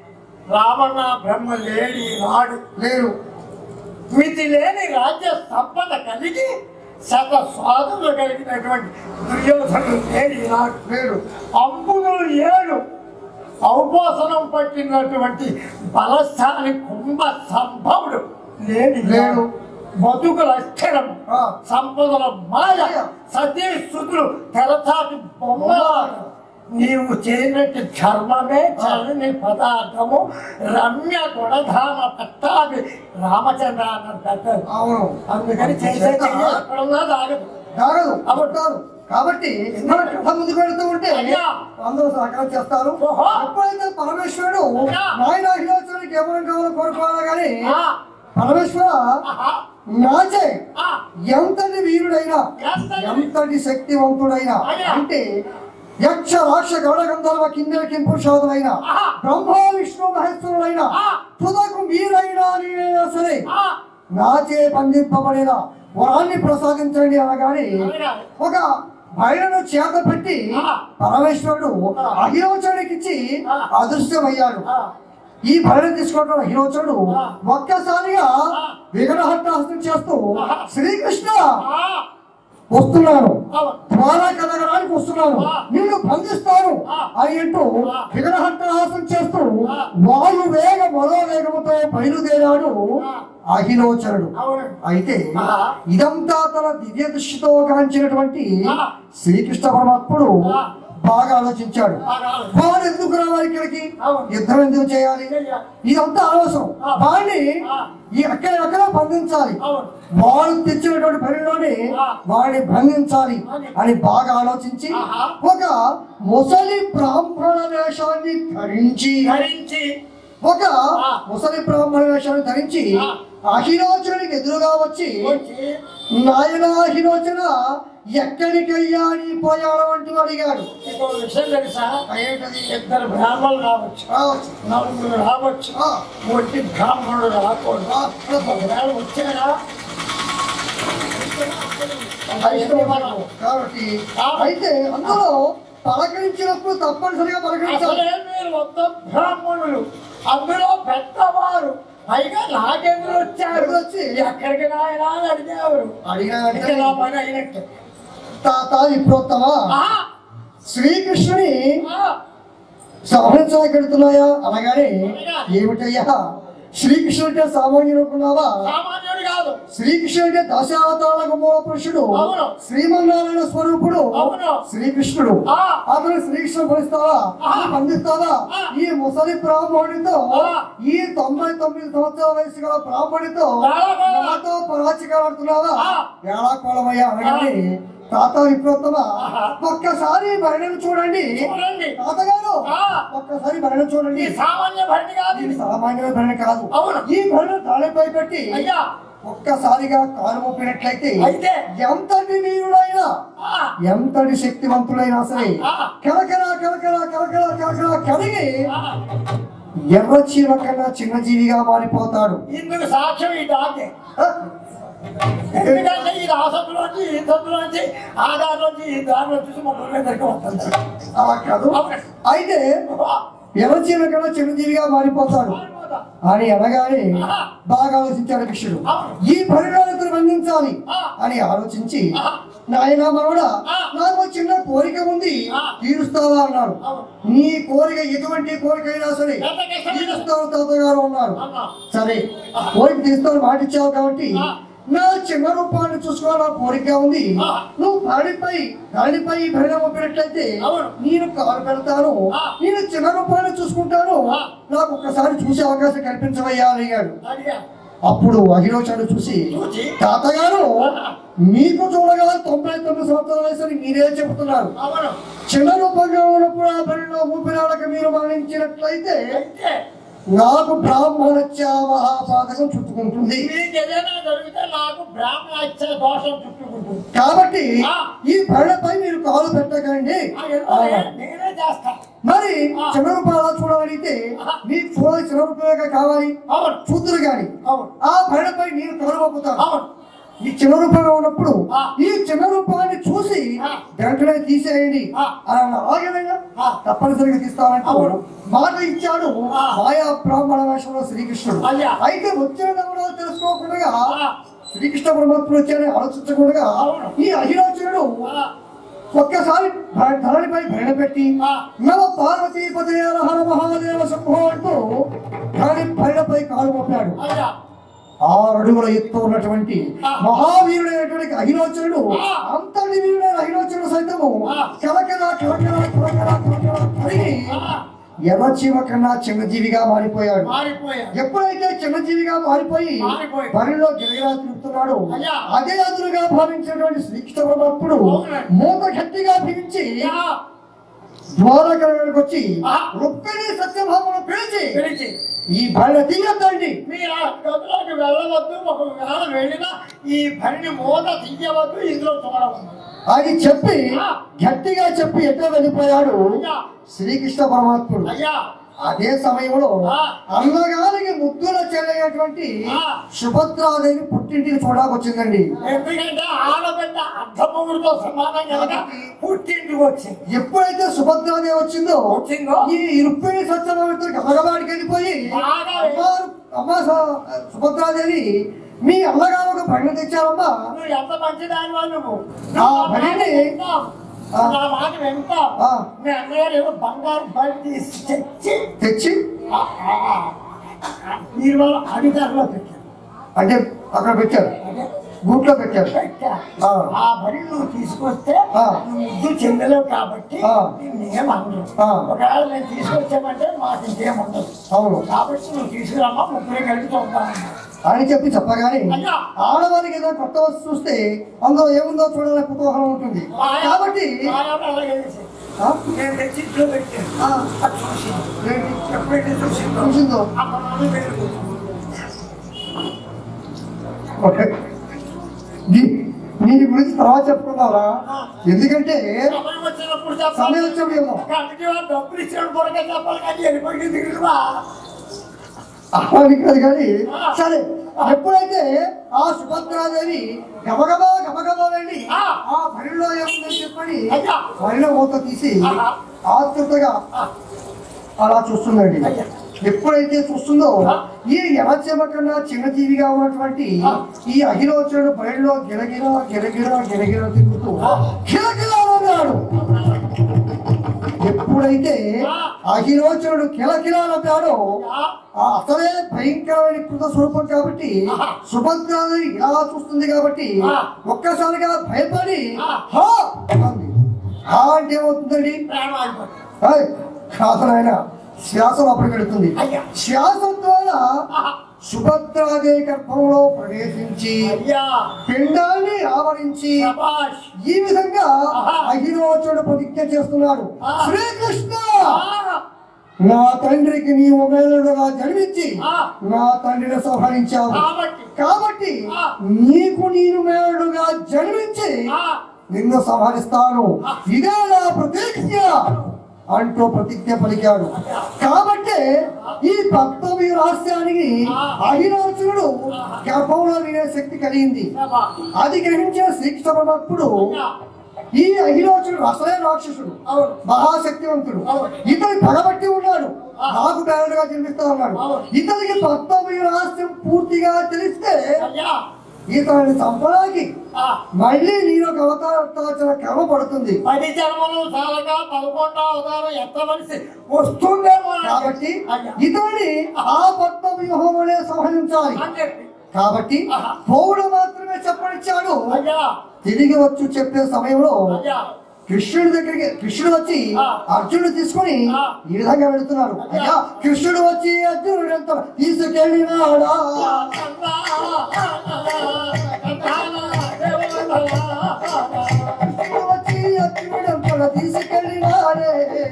రావణ బ్రహ్మ లేడి నాడు లేరు మితి లేని రాజ్య సంపద కలిగి శత స్వాదులు కలిగినటువంటి దుర్యోధనుడు లేడి నాడు లేరు అంబులు ఏడు ఔపోసనం పట్టినటువంటి బలశాలి కుంభ సంభవుడు లేడి లేడు. బతుకుల అస్థిరం ఆ. సంపదల మాయ సతీ స్థుతులు తెరచాటి బొమ్మలాట నీవు చేయనట్టు ధర్మమే చలని పదార్థము రమ్య గుణధామ పట్టాభి రామచంద్ర అన్నారు పెద్దలు అవును అందుకని చేసే చెయ్యి ఎక్కడున్నా తాగదు తాగదు అవుతారు కాబట్టి మన కథ ముందుకు వెళుతూ ఉంటే అయ్యా. అందరూ సహకారం చేస్తారు ఓహో. ఎప్పుడైతే పరమేశ్వరుడు అయ్యా. నాయన అఖిలాచుడికి ఎవరు కావాలో కోరుకోవాలి కానీ ఆ, పరమేశ్వర ఆహా, నాచే ఆ, ఎంతటి వీరుడైనా ఎంతటి- ఎంతటి శక్తివంతుడైనా అయ్యా. అంటే యక్ష రాక్ష గౌడ గంధర్వ కిందర కింపురుషాదులైన ఆహా. బ్రహ్మ విష్ణు మహేశ్వరులైన ఆ. తుదకు మీరైనా నేనైనా సరే ఆ, నాచే బంధింపబడిన వరాన్ని ప్రసాదించండి అనగానే అనగా. ఒక బయలును చేత పెట్టి ఆ. పరమేశ్వరుడు ఆ. అహిరోచనుడికి ఇచ్చి ఆ. అదృశ్యమయ్యాడు ఆ, ఈ బయలు తీసుకోవడం అహిరోచనుడు ఆ. ఒక్కసారిగా ఆ. విగ్రహట్టాసనం చేస్తూ ఆహా. శ్రీకృష్ణ ఆ, వస్తున్నాను అవును. ద్వారా కలగడానికి వస్తున్నాను ఆ. నిన్ను బంధిస్తాను ఆ. అని అంటూ ఆ. విగ్రహట్టాసనం చేస్తూ వాయువేగ మనోవేగముతో బయలుదేరాడు అహిలోచరుడు అవును అయితే ఆహా. ఇదంతా తన దివ్య దృష్టితో కాంచినటువంటి ఆహా. శ్రీకృష్ణ పరమాత్ముడు ఆహా. బాగా ఆలోచించాడు బాగా ఆలోచించాడు. వాడు ఎందుకు రావాలి ఇక్కడికి అవును. యుద్ధం ఎందుకు చేయాలి చెయ్యాలి. ఇదంతా అనవసరం ఆ. వాడిని ఆ. ఈ ఎక్కడెక్కడ బంధించాలి అవును వాడు తెచ్చినటువంటి పనిలోనే ఆ. వాడిని బంధించాలి అని. అని బాగా ఆలోచించి ఆహా. ఒక ముసలి బ్రాహ్మణ వేషాన్ని ధరించి ధరించి ఒక ఆ. ముసలి బ్రాహ్మణ వేషాన్ని ధరించి ఆ. అహిలోచనుడికి ఎదురుగా వచ్చి వచ్చి నాయన అహిలోచన ఎక్కడికయ్యా నీ పోయాడు అంటూ అడిగాడు ఇంకో విషయం తెలుసా ఏంటది ఇద్దరు బ్రాహ్మణులు రావచ్చు రావచ్చు. నలుగురు రావచ్చు ఆ. ఒట్టి బ్రాహ్మణుడు రాకూడదు ఒకవేళ వచ్చాడా అయిష్టం కాబట్టి అయితే అందులో పలకరించినప్పుడు తప్పనిసరిగా పలకరించాలి అసలే మీరు మొత్తం బ్రాహ్మణులు అందులో పెద్దవారు పైగా నాకెదురు వచ్చారు ఎదురు వచ్చి ఎక్కడికి నాయనా అని అడిగేవారు అడిగిన ఇక నా పని అయినట్టు తాత విప్రోత్తమా ఆ, శ్రీకృష్ణుని ఆ, సవరించగలుగుతున్నాయా అనగానే ఏమిటయ్యా శ్రీకృష్ణుడు అంటే సామాన్యుడు అనుకున్నావా సామాన్యుడు కాదు శ్రీకృష్ణుడు అంటే దశావతారాలకు మూల పురుషుడు అవును. శ్రీమన్నారాయణ స్వరూపుడు అవును. శ్రీకృష్ణుడు ఆ. అతను శ్రీకృష్ణుడు భరిస్తావా ఆ. బంధిస్తావా ఆ. ఈ ముసలి బ్రాహ్మణుడితో ఆ. ఈ తొంభై తొమ్మిది సంవత్సరాల వయసు గల బ్రాహ్మణుడితో వేళాకోళం. నాతో పరాచికాడుతున్నావా ఆ. వేళాకోళమయ్యా అనగానే తాత విప్రోత్తమ ఆహా. ఒక్కసారి భరణను చూడండి చూడండి తాతగారు ఆ. ఒక్కసారి భరణ చూడండి ఈ సామాన్య భరణి కాదు ఇది ఇది. సామాన్యమైన భరణ కాదు అవును. ఈ భరణ తాళిపై పెట్టి అయ్యా ఒక్కసారిగా కాలు మోపినట్లయితే అయితే? ఎంతటి వీరుడైనా ఆ, ఎంతటి శక్తివంతుడైనా సరే ఆ. కలకల కలకల కలకల కలకల కడిగి ఆ. ఎర్ర చీమ కన్నా చిన్నజీవిగా మారిపోతాడు ఇందుకు సాక్ష్యం ఈ డాకే హ? ఎందుకంటే ఈ రాసంలోంచి ఈ సందులోంచి ఆ దారిలోంచి ఈ దారిలో చూసి ముగ్గురు దగ్గరికి వస్తుంది అలా కాదు అవును. అయితే ఎర్ర చీమ కన్నా చిన్నజీవిగా మారిపోతాడు అని అనగానే బాగా ఆలోచించాడు కృష్ణుడు ఈ పరిణామతను బంధించాలి అని ఆలోచించి నాయన మనవడా నాకు ఒక చిన్న కోరిక ఉంది తీరుస్తావా అన్నాడు నీ కోరిక ఎటువంటి కోరిక అయినా సరే తీరుస్తావు తాతగారు అన్నారు సరే కోరిక తీస్తాను మాట ఇచ్చావు కాబట్టి నా చిన్న రూపాన్ని చూసుకోవాలని కోరిక ఉంది నువ్వు దానిపై దానిపై భరణం ఒప్పినట్లయితే అవును. నేను కాలు పెడతాను నేను చిన్న రూపాన్ని చూసుకుంటాను నాకు ఒక్కసారి చూసే అవకాశం కల్పించవయ్యా అని అడిగాడు అడిగా అప్పుడు అహిరోచాడు చూసి చూసి? తాతగారు మీకు చూడగా తొంభై తొమ్మిది సంవత్సరాల వయసు మీరే చెబుతున్నారు అవును చిన్న రూపంగా ఉన్నప్పుడు ఆ పనిలో ఊపిరాడక మీరు మరణించినట్లయితే అయితే నాకు బ్రాహ్మణత్య మహాపాతకం చుట్టుకుంటుంది మీకు ఏదైనా జరిగితే నాకు బ్రాహ్మణ హత్య దోషం చుట్టుకుంటుంది కాబట్టి ఆ. ఈ పళ్ళపై మీరు కాలు పెట్టకండి ఆ, ఎందుకంటే నేనే చేస్తా మరి ఆ. చిన్న రూపాయలు చూడాలడిగితే మీకు చూడాలి చిన్న రూపాయలుగా కావాలి అవును చూద్దరు గాని అవును ఆ పళ్ళపై నేను కాలు పంపుతాను అవును ఈ చిన్న రూపంగా ఉన్నప్పుడు ఆ. ఈ చిన్న రూపాన్ని చూసి ఆ. వెంటనే తీసేయండి ఆ. అని ఆగేదైనా ఆ. తప్పనిసరిగా తీస్తానంటూ అవును. మాట ఇచ్చాడు ఆ. మాయా బ్రాహ్మణ వేషంలో శ్రీకృష్ణుడు అయ్యా. అయితే వచ్చిన ఎవరో తెలుసుకోకుండా ఆ. శ్రీకృష్ణ పరమాత్ముడు వచ్చారని ఆలోచించకుండా అవును. ఈ అహిరాచుడు ఆ, ఒక్కసారి భ- ధరణిపై భరణ పెట్టి ఆ. నవ పార్వతీపతి హర మహాదేవ శంభో అంటూ ధరణి భరణపై కాలు మోపాడు అయ్యా ఆరు అడుగుల ఎత్తు ఉన్నటువంటి ఆ. మహావీరుడైనటువంటి అహిరోచనుడు ఆ. అంతటి వీరుడైన అహిరోచనుడు సైతము ఆ. కలకల కలకల కలకల కలకల కరిగి ఆ, ఎర్రచీమ కన్నా చిన్నజీవిగా మారిపోయాడు మారిపోయా ఎప్పుడైతే చిన్నజీవిగా మారిపోయి మారిపోయి. బరిలో గిరగిరా తిరుగుతున్నాడు అయ్యా. అదే అదురుగా భావించినటువంటి శ్రీకృష్ణ పరమాత్ముడు అవునండి. మూత గట్టిగా బిగించి అయ్యా, ద్వారకరకు వచ్చి ఆ. రుక్మిణి సత్యభామను పిలిచి పిలిచి ఈ బళ్ళ తీయద్దండి మీరు ఆ గదిలోకి వెళ్ళవద్దు ఒకవేళ వెళ్ళినా ఈ బండి మూత తీయవద్దు ఇందులో చూడవద్దు అని చెప్పి ఆ. గట్టిగా చెప్పి ఎట్లా వెళ్ళిపోయాడు అయ్యా శ్రీకృష్ణ పరమాత్ముడు అయ్యా అదే సమయంలో ఆ. అన్నగారికి ముద్దుల చెల్లైనటువంటి ఆ. సుభద్రాదేవి పుట్టింటికి చూడకొచ్చిందండి ఎందుకంటే ఆడబిడ్డ అర్థమవుడితో సమానం కనుక పుట్టింటికి వచ్చింది ఎప్పుడైతే సుభద్రాదేవి వచ్చిందో వచ్చిందో? ఈ రుక్మిణి సత్యభామితో గమగమాడికి వెళ్ళిపోయి బాగా అమ్మారు అమ్మ స- సుభద్రాదేవి మీ అమ్మగారు ఒక పండుగ తెచ్చారమ్మా నువ్వు ఎంత మంచిదాని వాళ్ళు నువ్వు ఆ, నా మాట మరిన్ని? వింటావు. ఆ. నా మాట వింటావు ఆ. మీ అన్నగారు ఏదో బంగారు బయట తీసి తెచ్చి తెచ్చి ఆ, మీరు వాళ్ళ అధికారంలో పెట్టారు అంటే అక్కడ పెట్టారు అదే గూట్లో పెట్టారు పెట్టా. ఆ. ఆ బడి నువ్వు తీసుకొస్తే ఆ. నువ్వు ముద్దు చెందలేవు కాబట్టి ఆ. నేనేం అనరు ఆ. ఒకవేళ నేను తీసుకొచ్చామంటే మాకు ఇంకేం ఉండదు అవును కాబట్టి నువ్వు తీసుకురామా ముగ్గురే కలిసి చూద్దామన్నా అని చెప్పి చెప్పగానే అయ్యా. ఆడవారికి ఏదో కొత్త వస్తు చూస్తే అందులో ఏముందో చూడాలని కుతూహలం ఉంటుంది కాబట్టి మా ఆవిడ అలాగే చేసేది. ఆ? నేను తెచ్చి ఇంట్లో పెట్టాను ఆ, అది చూసింది ఏంటి? ఎప్పుడైతే చూసిందో చూసిందో అక్కడ నుండి వేరు ఓకే. దీ- దీని గురించి తర్వాత చెప్పుకుందారా ఎందుకంటే సమయం వచ్చినప్పుడు సమయం చెప్పాలి వచ్చినప్పుడు ఏమో అందుకే వాడు డబ్బులు ఇచ్చాడు పొరగా చెప్పాలి కానీ వెళ్ళిపోయింది దిగులువా అవ్వాలి కాదు కానీ సరే ఎప్పుడైతే ఆ సుభద్రాదేవి గబగబా గబగబా వెళ్ళి ఆ. ఆ బరిలో ఏముందని చెప్పని అయ్యా. బరిలో మూత తీసి ఆహా. ఆతృతగా అలా చూస్తుందండి అయ్యా. ఎప్పుడైతే చూస్తుందో ఆ. ఈ ఎనచెమ కన్నా చిన్నజీవిగా ఉన్నటువంటి ఆ. ఈ అహిలోచనుడు బయలులో గిరగిర గిరగిర గిరగిర తిరుగుతూ కిలకిలా అన్నాడు ఎప్పుడైతే ఆ. అహిలోచనుడు కిలకిలా అన్నాడో ఆ అసలే భయంకరమైన కృత స్వరూపం కాబట్టి ఆహా. సుభద్రాదేవి ఇలా చూస్తుంది కాబట్టి ఆ. ఒక్కసారిగా భయపడి ఆ. హా అంది. హా అంటే ఏమవుతుందండి ప్రేమ అయిపోతుంది ఏయ్, కాదు నాయన శ్వాస లోపలికి వెళుతుంది అయ్యా. శ్వాస ద్వారా ఆహా. సుభద్రాదేవి గర్భంలో ప్రవేశించి అయ్యా పిండాన్ని ఆవరించి శబాష్ ఈ విధంగా ఆహా. అహిరోచుడు ప్రతిజ్ఞ చేస్తున్నాడు ఆ. శ్రీకృష్ణ ఆ, నా తండ్రికి నీవు మేలుడుగా జన్మించి ఆ. నా తండ్రిని సంహరించావు కాబట్టి కాబట్టి ఆ. నీకు నేను మేలుడుగా జన్మించి ఆ, నిన్ను సంహరిస్తాను ఆ. ఇదే నా ప్రతిజ్ఞ అంటూ ప్రతిజ్ఞ పలికాడు కాబట్టి ఈ పద్మవి రహస్యానికి ఆ. అహిరోచుడు గర్భంలో వినే శక్తి కలిగింది శబాష్ అది గ్రహించిన శ్రీకృష్ణ పరమాత్ముడు అయ్యా ఈ అహిరోచుడు అసలే రాక్షసుడు అవును మహాశక్తివంతుడు అవును. ఇతని పగబట్టి ఉన్నాడు ఆ. నాకు బేరడుగా జన్మిస్తా ఉన్నాడు అవును. ఇతనికి పద్మవి రహస్యం పూర్తిగా తెలిస్తే అయ్యా ఇతని చంపడానికి ఆ, మళ్ళీ నేను ఒక అవతార క్రమ పడుతుంది పది జన్మలు చాలగా పదకొండో అవతారం ఎంత మనిషి వస్తుందేమో అని కాబట్టి అయ్యా. ఇతని ఆ పద్మ వ్యూహం అనే సంహరించాలి అని చెప్పి కాబట్టి ఆహా. పౌరుడు మాత్రమే చెప్పనిచ్చాడు అయ్యా తిరిగి వచ్చి చెప్పే సమయంలో అయ్యా కృష్ణుడి దగ్గరికి కృష్ణుడు వచ్చి ఆ. అర్జునుడు తీసుకొని ఆ. ఈ విధంగా వెళుతున్నాడు అయ్యా. అయ్యా కృష్ణుడు వచ్చి అర్జునుడు ఎంత తీసుకెళ్ళినాడా కృష్ణుడు వచ్చి అర్జునుడు ఎంత తీసుకెళ్ళినాడే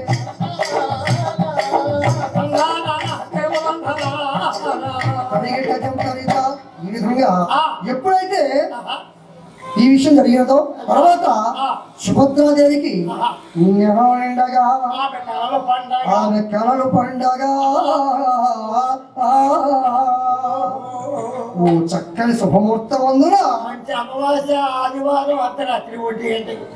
పరిగెట్ట చెంతరిత ఈ విధంగా ఆ. ఎప్పుడైతే ఈ విషయం జరిగినదో తర్వాత ఆ. సుభద్రాదేవికి నెల నిండగా ఆమె కలలు పండగా ఓ చక్కని శుభముహూర్తం అందున మంచి అమావాస్య ఆదివారం అర్ధరాత్రి ఒంటి గంటకి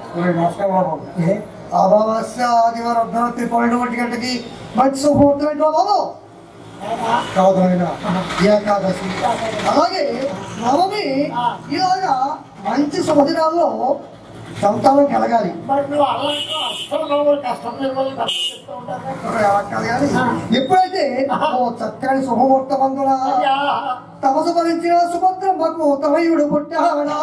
అమావాస్య ఆదివారం అర్ధరాత్రి పన్నెండు ఒంటి గంటకి మంచి శుభముహూర్తం ఏంటో బాబు కాదు నాయన ఏకాదశి అలాగే నవమి ఇలాగా మంచి శుభదినాల్లో సంతానం కలగాలి మరి నువ్వు అలాంటి అష్టంలో కష్టం నిర్వహణ కష్టం చెప్తూ ఉంటారు ఇప్పుడు అలా కాదు కానీ ఎప్పుడైతే ఓ చక్కని శుభముహూర్తమందున అయ్యా తపసు భరించిన సుభద్రమ్మకు తనయుడు పుట్టాడా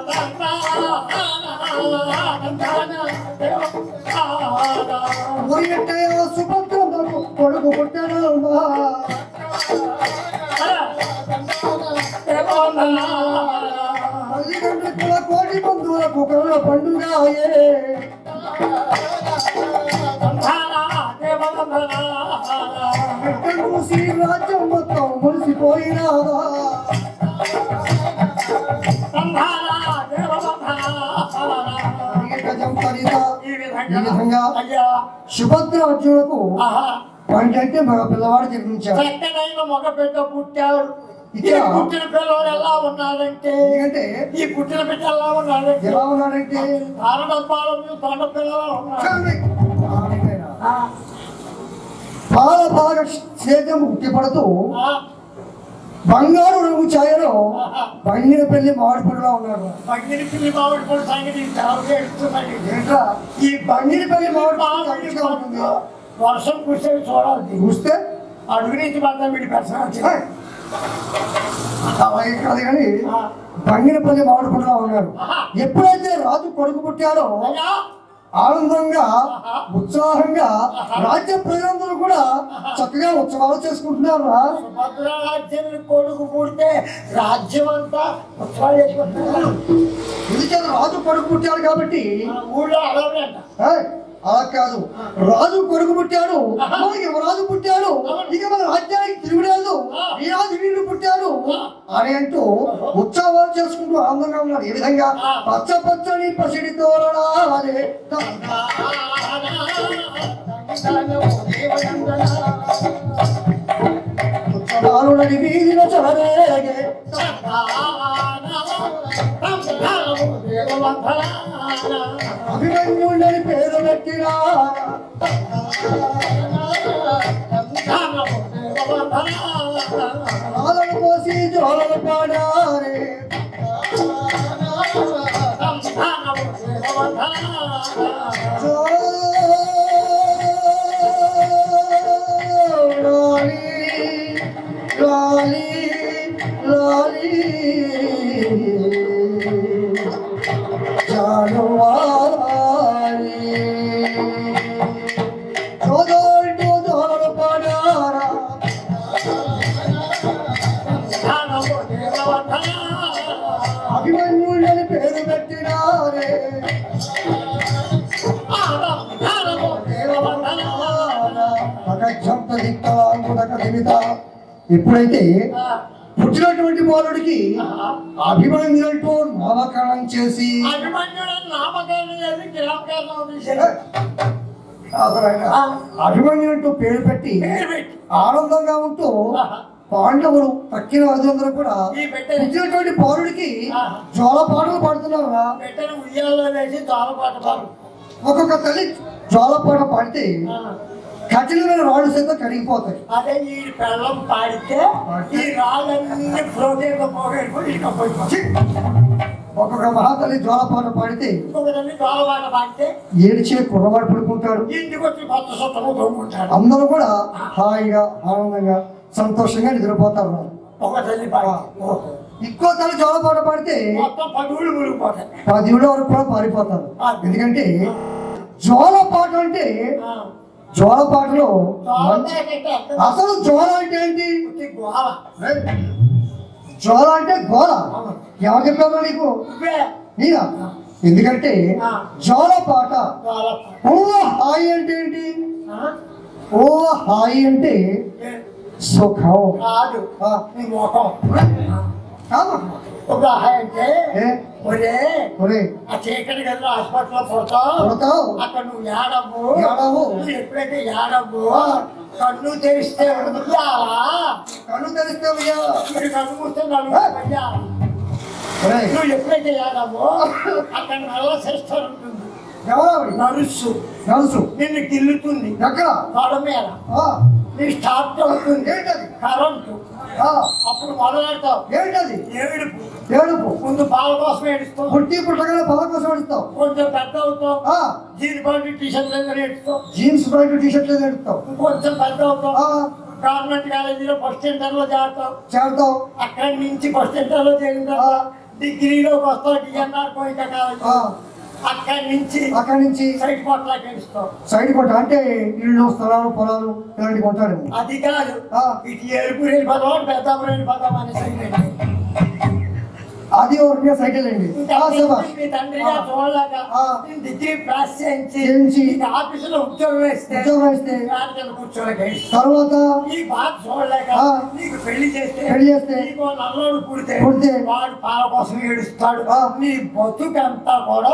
ఉరియట్టయ్య సుభద్రమ్మకు కొడుకు పుట్టాడమ్మా తల్లిదండ్రుల కోటి బంధువులకు కళ్ళ పండుగాయే బిడ్డను చూసి రాజ్యం మొత్తం మురిసిపోయినాదా గజం ఫలిత ఈ ఈ విధంగా అయ్యా సుభద్ర అర్జునులకు ఆహా పంటంటే మగ పిల్లవాడు జన్మించాడు చక్కనైన మగ బిడ్డ పుట్టాడు ఈ ఇచ్చా. పుట్టిన పిల్లవాడు ఎలా ఉన్నాడంటే ఎందుకంటే ఈ పుట్టిన బిడ్డ ఎలా ఉన్నాడంటే ఎలా ఉన్నాడంటే ఆరడబ్బాల మీద తొండ పిల్లలా ఉన్నాడు చూడండి. పాల భాగ సేద్యం ఉట్టిపడుతూ ఆ, బంగారు రంగు ఛాయలో బంగిన పెళ్లి మామిడిపడిలా ఉన్నాడు పగిలి పిల్లి మామిడి పండు సంగతి చాలా ఎడుతున్నాడు ఏంట్రా ఈ బంగిన పెళ్లి మామిడి మామిడి మంచిగా ఉంటుంది పండు వర్షం కురిసేది చూడాలి చూస్తే అడుగు నుంచి మాత్రం వీడి పర్సనాలిటీ అలాగే కాదు కానీ బంగినపల్లి మామిడి పండుగ ఉన్నారు ఎప్పుడైతే రాజు కొడుకు పుట్టాడో అయ్యా ఆనందంగా ఉత్సాహంగా రాజ్య ప్రజలందరూ కూడా చక్కగా ఉత్సవాలు చేసుకుంటున్నారు రా. సుభద్ర రాజ్యం కొడుకు పుడితే రాజ్యం అంతా ఉత్సవాలు చేసుకుంటున్నారు ఎందుకంటే రాజు కొడుకు పుట్టాడు కాబట్టి ఆ ఊళ్ళో అడవి అంట ఏయ్, అలా కాదు రాజు కొడుకు పుట్టాడు మనకి యువరాజు పుట్టాడు ఇక మన రాజ్యానికి తిరుగులేదు ఈ రాజు వీళ్ళు పుట్టాడు అని అంటూ ఉత్సవాలు చేసుకుంటూ ఆనందంగా ఉన్నారు ఏ విధంగా పచ్చ పచ్చని పసిడి తోరణాలే ఉత్సవాలు నడి వీధిన చలరేగే అభిమన్యుడని పేరు పెట్టినా ఆలను పోసి జోలలు పాడారే లాలి లాలి లాలి జానువారి జోదోల్టు జోలలు పాడారా అభిమన్యుడని పేరు పెట్టినారే అగజంత దిక్కలాంగుడక దిమిత ఎప్పుడైతే పుట్టినటువంటి బాలుడికి అభిమన్యులంటూ నామకరణం చేసి అభిమన్యుడని నామకరణం చేసి కిరామకరణం తీశారు అసలైన అభిమన్యులంటూ పేరు పెట్టి పేరు పెట్టి ఆనందంగా ఉంటూ పాండవులు తక్కిన అర్జునందరూ కూడా ఈ పెట్టెని పుట్టినటువంటి బాలుడికి జోల పాటలు పాడుతున్నారా పెట్టెను ఉయ్యాల్లో వేసి తాళపాట పాడు ఒక్కొక్క తల్లి జోల పాట పాడితే కఠినమైన రాళ్ళు సైతం కరిగిపోతాయి అదే ఈ పెళ్ళం పాడితే ఈ రాళ్ళన్నీ ప్రోటీన్ పోగొట్టుకుని ఇక పోయిపోయి ఒక్కొక్క మహాతల్లి జోల పాట పాడితే ఇంకొకదాన్ని తాళపాట పాడితే ఏడిచే కుర్రవాడు పడుకుంటాడు ఇంటికి వచ్చి కొత్త సుత్తము తోముకుంటాడు అందరూ కూడా హాయిగా ఆనందంగా సంతోషంగా నిద్రపోతారు ఒక తల్లి పాడి ఇంకో తల్లి జోల పాట పాడితే మొత్తం పదువులు మునిగిపోతాయి పదివేల వరకు కూడా పారిపోతారు ఎందుకంటే జోల పాట అంటే జోల పాటలో మంచి అసలు జోల అంటే ఏంటి గోళ జోల అంటే గోల ఎవరు చెప్పారు నీకు నువ్వే నీనా ఎందుకంటే జోల పాట గోళ ఓ హాయి అంటే ఏంటి ఓ హాయి అంటే సుఖం కాదు ఆ, నీ ముఖం కాదు ఒక అంటే ఏ ఒరే ఒరే ఆ చీకటి గదిలో హాస్పిటల్లో పుడతావు కొడతావు అక్కడ నువ్వు ఏడవు ఏడవు. నువ్వు ఎప్పుడైతే ఏడవు కన్ను తెరిస్తే ఉయ్యాలా కళ్ళు తెరిస్తే ఉయ్యా. మీరు కన్ను మూస్తే నలుగురు ఉయ్యాలా ఒరే నువ్వు ఎప్పుడైతే ఏడవో అక్కడ నల్ల సిస్టర్ ఉంటుంది ఎవరావిడ నరుసు నలుసు నిన్ను గిల్లుతుంది ఎక్కడ తొడ మీద ఆ, నీ స్టార్ట్ అవుతుంది ఏంటది కరెంటు ఆ, అప్పుడు మొదలెడతావు ఏంటది ఏడుపు ఏడుపు ముందు పాల కోసం ఏడుస్తావు పుట్టి పుట్టగానే పద కోసం అడుగుతావు కొంచెం పెద్ద అవుతావు ఆ, జీన్ పాయింట్ టీ షర్ట్ దగ్గర ఏడుస్తావు జీన్స్ ప్యాంటు టీ షర్ట్ లేదు ఎడుతావు కొంచెం పెద్ద అవుతావు ఆ, గవర్నమెంట్ కాలేజీలో ఫస్ట్ ఇంటర్ లో చేరతావు చేరుతావు అక్కడి నుంచి ఫస్ట్ ఇంటర్ లో చేరిన తర్వాత డిగ్రీలోకి వస్తావు డిఎన్ఆర్ కోయిట కాలేజ్ ఆ, అక్కడి నుంచి అక్కడి నుంచి సైడ్ కోట్లకి ఏడుస్తావు సైడ్ కొట్ట అంటే ఇళ్ళు స్థలాలు పొలాలు ఇలాంటి కొంటాడు అది కాదు ఆ. ఇటు ఏడుపు రేణి పదవాడు పెద్ద రేణి పదం అనే సైడ్ అండి. అది ఒక సైకిల్ అండి ఇంకా ఆ, శభాష్. మీ తండ్రి గారు చూడలేక ఆ. నేను డిగ్రీ పాస్ చేయించి చేయించి. నీకు ఆఫీసులో ఉద్యోగం వేస్తే ఉద్యోగం వేస్తే ఫ్యాన్ కింద కూర్చోలేక ఏడుస్తావు. తర్వాత ఈ బాధ చూడలేక ఆ. నీకు పెళ్లి చేస్తే పెళ్లి చేస్తే నీకు నల్లోడు పుడితే పుడితే వాడు పాల కోసం ఏడుస్తాడు ఆ. నీ బతుకంతా కూడా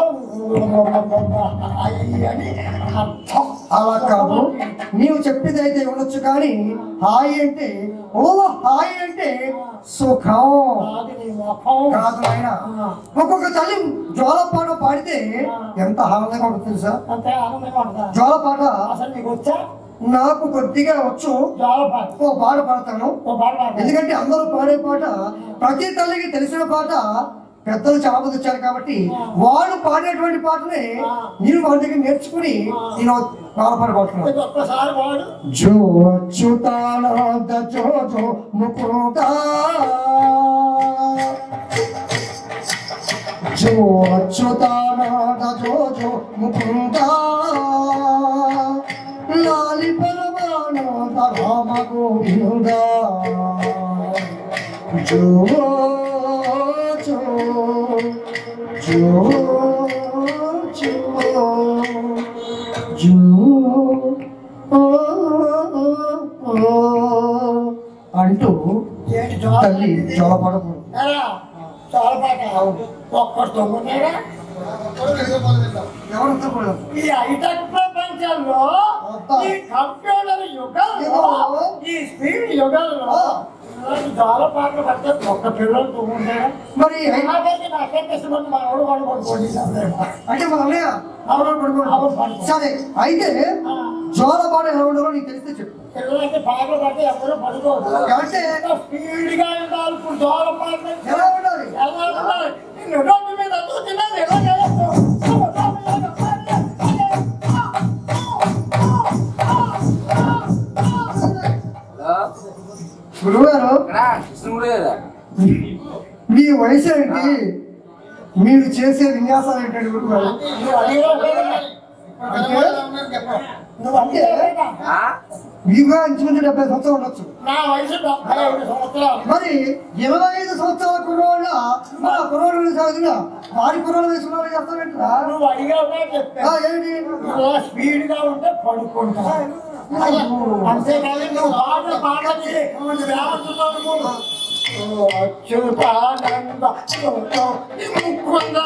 అయ్యి అని అర్థం అలా కాదు నీవు చెప్పేది అయితే ఉండొచ్చు కానీ హాయి అంటే ఓ హాయి అంటే సుఖం కాదు నీ ముఖం కాదు ఆయన ఒక్కొక్క తల్లి జోలపాట పాడితే ఎంత ఆనందంగా ఉంటుంది తెలుసా అంతే ఆనందంగా ఉంటా జోలపాట అసలు నీకు వచ్చా నాకు కొద్దిగా వచ్చు జోలపాట ఓ పాట పాడతాను ఓ పాట పాడు. ఎందుకంటే అందరూ పాడే పాట ప్రతి తల్లికి తెలిసిన పాట పెద్దలు చాలా మంది వచ్చారు కాబట్టి వాళ్ళు పాడేటువంటి పాటనే నేను వాళ్ళ దగ్గర నేర్చుకుని నేను బాలపాడు పడుతున్నాడు ఇది ఒక్కసారి వాడు జో అచ్యుతానంద జో జో ముకుంద జో అచ్యుతానంద జో జో ముకుంద లాలి పరమానంద రామ గోవింద జో జో జో జో జో అంటూ ఏంటి జోల తల్లి జోలపడకూడదు ఏరా, జోల పాట ఒక్కడు తొమ్మిదేరా ఎవరు కూడా ఈ హైటెక్ ప్రపంచంలో ఈ కంప్యూటర్ యుగంలో ఈ స్పీడ్ యుగంలో ఇలాంటి జోల పాటలు పడితే ఒక్క పిల్లలు తొమ్మిదేరా మరి నాకైతే నాకైతే ఇష్టం మా ఆవిడ వాడు పడుకోండి అంటే మన అన్నయ్య ఆవిడ పడుకోండి సరే అయితే జోలపాట ఎలా ఉండాలో నీకు తెలిస్తే చెప్పు పిల్లలకి పాటలు పడితే ఎవరు పడుకోరు అంటే స్పీడ్ గా ఉండాలి ఇప్పుడు జోల పాటలు ఎలా ఉండాలి ఎలా ఉండాలి నిన్ను రోడ్డు మీద చూసినది ఎలా చేయొచ్చు హలో గురువుగారు ఇక్కడ కృష్ణుడు లేదా మీ వయసు ఏంటి మీరు చేసే విన్యాసాలు ఏంటండి గురువుగారు నువ్వు అడిగినా లేదా? నువ్వు అంటే ఆ? మీగా ఇంచుమించు డెబ్బై సంవత్సరాలు ఉండొచ్చు నా వయసు డెబ్బై ఐదు సంవత్సరాలు మరి ఇరవై ఐదు సంవత్సరాల కుర్రోళ్ళ మన కుర్రోళ్ళు సాగుతున్నా వారి కుర్రోళ్ళు వయసు వాళ్ళు చేస్తారంటరా నువ్వు అడిగావుగా చెప్పా ఏంటి ఇలా స్పీడ్ గా ఉంటే పడుకుంటా అంతేకాదు నువ్వు పాట పాడని నువ్వేమంటున్నావు నువ్వు? ఓ అచ్యుతానంద ముక్కుందా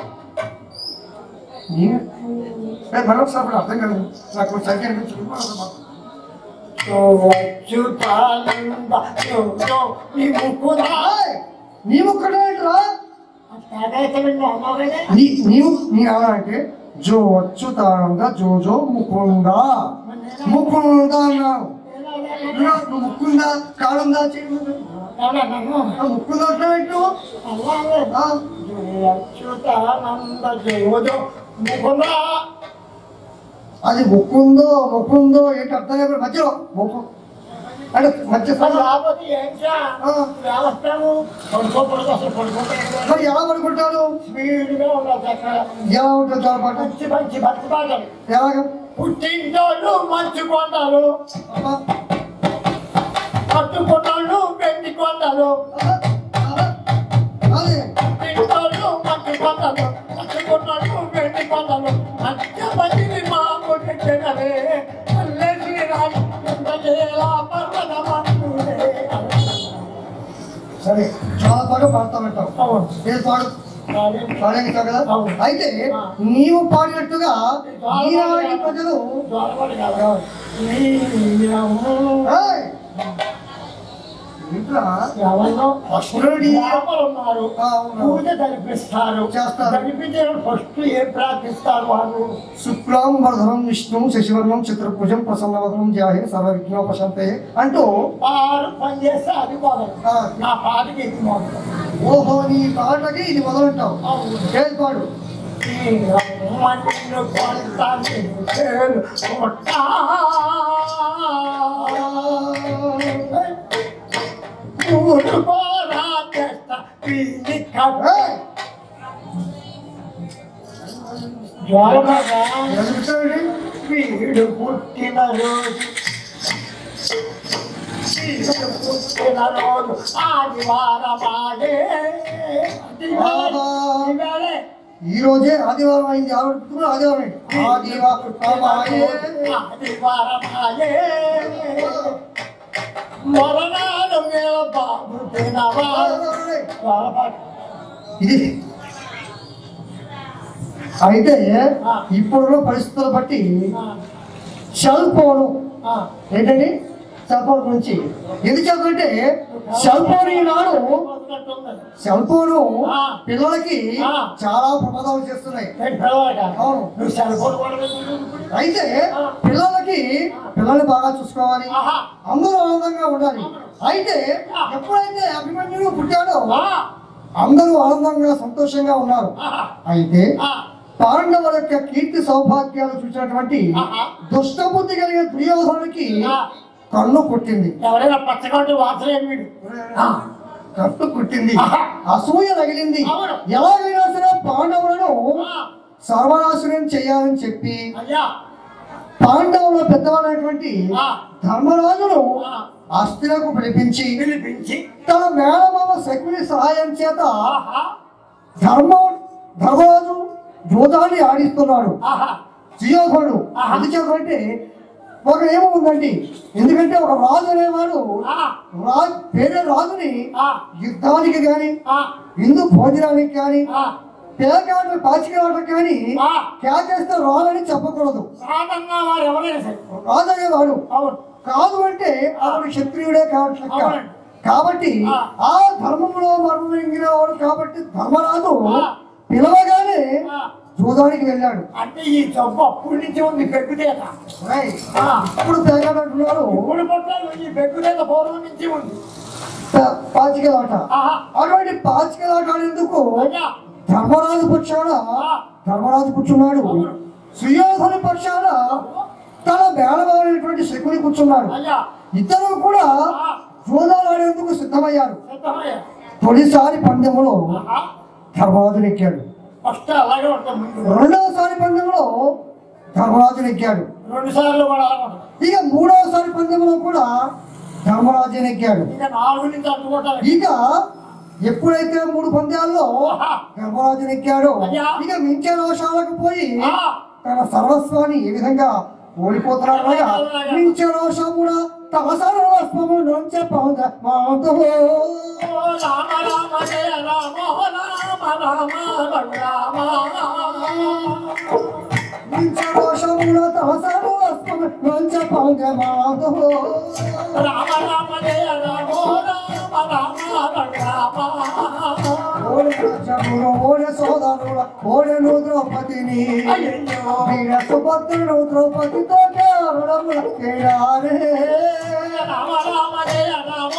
నీ- ఏ, మరొకసారి కూడా అర్థం కాదు నాకు సరిగ్గా అనిపించదు ఓ అచ్యుతానంద నీ ముక్కుందా ఏయ్, నీ ముక్కడే ఏంట్రా నాకైతే నువ్వు అమ్మగానే నీ నీవు నీ ఆవిడ అంటే జో అచ్యుతానంద జో జో ముకుంద ముకుంద అన్నావు నువ్వు నువ్వు ముక్కుందా కాడుందా చెయ్యి ఉందా? అవునా నన్ను ఆ ముక్కుందా అంటున్నావు అల్లాలే ఆ, అచ్యుతానంద జయోజో ముకుందా అది ముక్కుందో ముక్కుందో ఏంటి అర్థం కాదు మధ్యలో ముక్కు అంటే మధ్య మరి లేకపోతే ఏం చా ఆ. వ్యవస్థను పడుకో పడుకో అసలు పడుకుంటే మరి ఎలా పడుకుంటారు స్పీడ్గా ఉండాలి అక్కడ ఎలా ఉంటుంది జోలపాట మంచి మంచి భక్తి పాటలు ఎలాగ పుట్టింటోళ్ళు మంచి కొండలు అబ్బా, కట్టుకున్నోళ్ళు వెండి కొండలు అదే పుట్టింటోళ్ళు మంచి కొండలు కట్టుకున్నోళ్ళు వెండి కొండలు మంచి మంచిది మాకు తెచ్చినవే లేచి రాజు ఇంద్రజేలా పర్వతమంతుడే. సరే చాలా బాగా పాడతామంటావు అవును ఏది పాడు కానీ పాడేస్తావు కదా అవును. అయితే నీవు పాడినట్టుగా ఈనాటి ప్రజలు దొరకడు కదా. నీయమ్ము ఏయ్! ఏంట్రా? ఎవరినో అశ్వరుడి లోపల ఉన్నారు ఆ, ఉన్నారు. పూజ జరిపిస్తారు చేస్తారు. జరిపించడం ఫస్ట్ ఏం ప్రార్థిస్తారు వాళ్ళు శుక్లాం వరధరం విష్ణు శశివర్ణం చిత్రభుజం ప్రసన్నవదనం జాహే సర్వ విఘ్నోపశాంతే అంటూ వారు పని చేస్తే అది మొదలు ఆ, నా పాటకి ఇది మొదలు ఓహో నీ పాటకి ఇది మొదలంటావు అవును. ఏది పాడు మన్ను కొంటాను పేరు కొట్టా. ఊరు పోరా చేస్తా పిల్లి కట్ట. ఏయ్! జ్వరమగా ఏం చెప్తావేంటి? వీడు పుట్టిన రోజు వీడు పుట్టిన రోజు ఆదివారమాయే ఆదివారమే. ఈ రోజే ఆదివారం అయింది ఆవిడ పుట్టుకున్న ఆదివారం అయింది ఆదివారం ఆదివారమాయే మరణాలు మీద బాబు తినవా ఇది అయితే ఇప్పుడున్న పరిస్థితులు బట్టి సెల్ ఫోన్ ఏంటండి సెల్ ఫోన్ గురించి ఎందుకు చెప్తుంటే సెల్ ఫోన్ ఈనాడు సెల్ ఫోన్ పిల్లలకి చాలా ప్రమాదాలు చేస్తున్నాయి అవును నువ్వు సెల్ ఫోన్ కూడా పెట్టుకుంటున్నావు ఇప్పుడు? అయితే పిల్లలకి పిల్లల్ని బాగా చూసుకోవాలి ఆహా. అందరూ ఆనందంగా ఉండాలి అయితే ఎప్పుడైతే అభిమన్యుడు పుట్టాడో ఆ, అందరూ ఆనందంగా సంతోషంగా ఉన్నారు ఆహా, అయితే ఆ, పాండవుల యొక్క కీర్తి సౌభాగ్యాలు చూసినటువంటి ఆహా. దుష్టబుద్ధి కలిగిన దుర్యోధనుడికి ఆ, కన్ను కొట్టింది ఎవరైనా పచ్చగొట్టి వాసలేని వీడు ఆ, కట్టు కుట్టింది ఆహా. అసూయ తగిలింది అవును. ఎలాగైనా సరే పాండవులను ఆ, సర్వనాశనం చేయాలని చెప్పి అయ్యా పాండవుల పెద్దవాడైనటువంటి ఆ, ధర్మరాజును ఆ, అస్థిరకు పిలిపించి పిలిపించి తన మేనమామ శకుని సహాయం చేత ఆహా ధర్మ ధర్మరాజు జూదాన్ని ఆడిస్తున్నాడు ఆహా జియోధుడు ఆహా. ఎందుచేతంటే ఒక నియమం ఉందండి ఎందుకంటే ఒక రాజు అనేవాడు ఆ, రా వేరే రాజుని ఆ, యుద్ధానికి గాని ఆ, హిందూ భోజనానికి కానీ ఆ, పేకాటలు పాచికలాటకు కానీ ఆ. కేకేస్తే రాదని చెప్పకూడదు సాధారణంగా వారు ఎవరైనా సరే రాజు అనేవాడు అవును కాదు అంటే అతడు క్షత్రియుడే కాబట్టి లెక్క. అవునండి. కాబట్టి ఆ. ఆ ధర్మంలో మర్మింగిన వాడు కాబట్టి ధర్మరాజు ఆ. పిలవగానే ఆ, జూదానికి వెళ్ళాడు అంటే ఈ జబ్బు అప్పటి నుంచి ఉంది బెగ్గుదేత రేయ్, ఆ, ఇప్పుడు పేకాట అంటున్నారు ఇప్పుడు పట్టాలు ఈ బెగ్గుదేత పూర్వం నుంచి ఉంది పా- పాచికలాట ఆహా అటువంటి పాచికలాట ఆడేందుకు అయ్యా ధర్మరాజు పక్షాన ఆ, ధర్మరాజు కూర్చున్నాడు సుయోధన పక్షాన తన బేలవాడైనటువంటి శకుని కూర్చున్నాడు అయ్యా ఇద్దరు కూడా ఆ, జూదాలు ఆడేందుకు సిద్ధమయ్యారు సిద్ధమయ్యా తొలిసారి పందెంలో ఆహా ధర్మరాజు నెక్కాడు ఫస్ట్ అలాగే ఉంటుంది ముందు రెండవసారి పందెంలో ధర్మరాజు నెక్కాడు రెండు సార్లు కూడా అలాగే ఉంటుంది ఇక మూడవసారి పందెంలో కూడా ధర్మరాజు నెక్కాడు ఇంకా నాలుగు నుంచి అడ్డుకోవటానికి ఇక ఎప్పుడైతే మూడు పంద్యాల్లో ఆహా. ధర్మరాజు నెక్కాడో అయ్యా. ఇక మించే రోషాలకు పోయి ఆ, తన సర్వస్వాన్ని ఏ విధంగా ఓడిపోతున్నాడు అనగా మించే రోషం కూడా తమ సర్వస్వము నుంచి పొంద మాతో ఓ రామ రామ జయ రామ రామ రామ రామ మించే రోషముల తమ సర్వస్వము నుంచి పొంద మాతో రామ రామ జయ రామ రామ రామ రామ ఓడి రాజ్యములు, ఓడి సోదరుల ఓడెను ద్రౌపదిని అయ్యయ్యో వీర సుభద్రుడు ద్రౌపదితో కేవలముల కేడారే. రామ రామ జయ రామ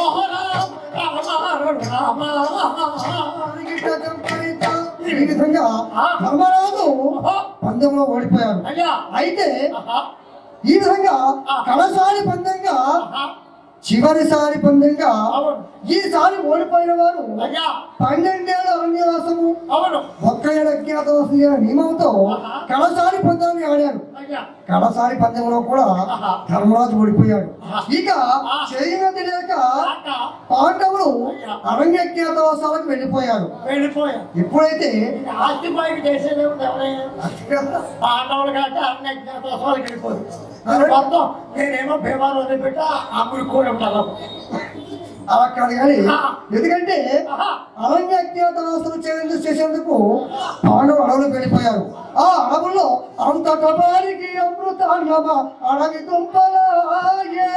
రామ రామ రామ గిట్ట జంపరిత. ఈ విధంగా ధర్మరాజు పందెంలో ఓడిపోయారు అయ్యా అయితే ఆహా, ఈ విధంగా కడసారి పందెంగా ఆహా, చివరిసారి పందెంగా అవును ఈసారి ఓడిపోయిన వారు అయ్యా పన్నెండేళ్ల అరణ్యవాసము అవును ఒక్క ఏడు అజ్ఞాతవాసం అనే నియమంతో కడసారి పందాన్ని ఆడారు అయ్యా కడసారి పందెంలో కూడా ధర్మరాజు ఓడిపోయాడు ఇక చేయనది లేక అక్క పాండవులు అరణ్యజ్ఞాతవాసాలకు వెళ్ళిపోయారు వెళ్ళిపోయా ఎప్పుడైతే ఇంకా ఆస్తి పైకి చేసేది ఏమిటి ఎవరైనా పాండవులు కంటే అన్ని అజ్ఞాతవాసాలకు వెళ్ళిపోదు మొత్తం నేనేమో భీమాలు వదిలిపెట్ట అమ్ముడు కూడా ఉంటాను అలా కాదు కానీ ఎందుకంటే అరణ్యజ్ఞాతవాసులు చేసేందుకు చేసేందుకు పాండవులు అడవులకు వెళ్ళిపోయారు ఆ అడవుల్లో అంత కబారికి అమృతాన్నమ అడవి దుంపలాయే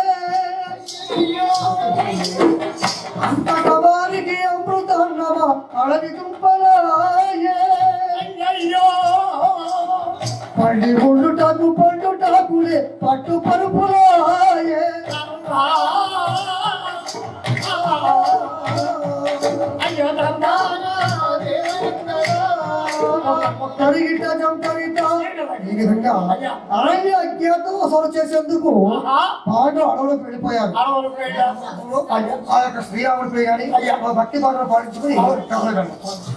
అంత కబారికి అమృతాన్నమ అడవి దుంపలాయే అయ్యో పండి ఉండుటకు పండుటకులే పట్టు పరుపులాయే అయ్యో తరిగిట జంతరిట ఈ విధంగా అరణ్య అజ్ఞాతవాసాలు చేసేందుకు పాటలు అడవులకు వెళ్ళిపోయారు ఆ యొక్క శ్రీరాముడిపై కానీ ఆ భక్తి పాటలు పాటించుకుని కథలగండి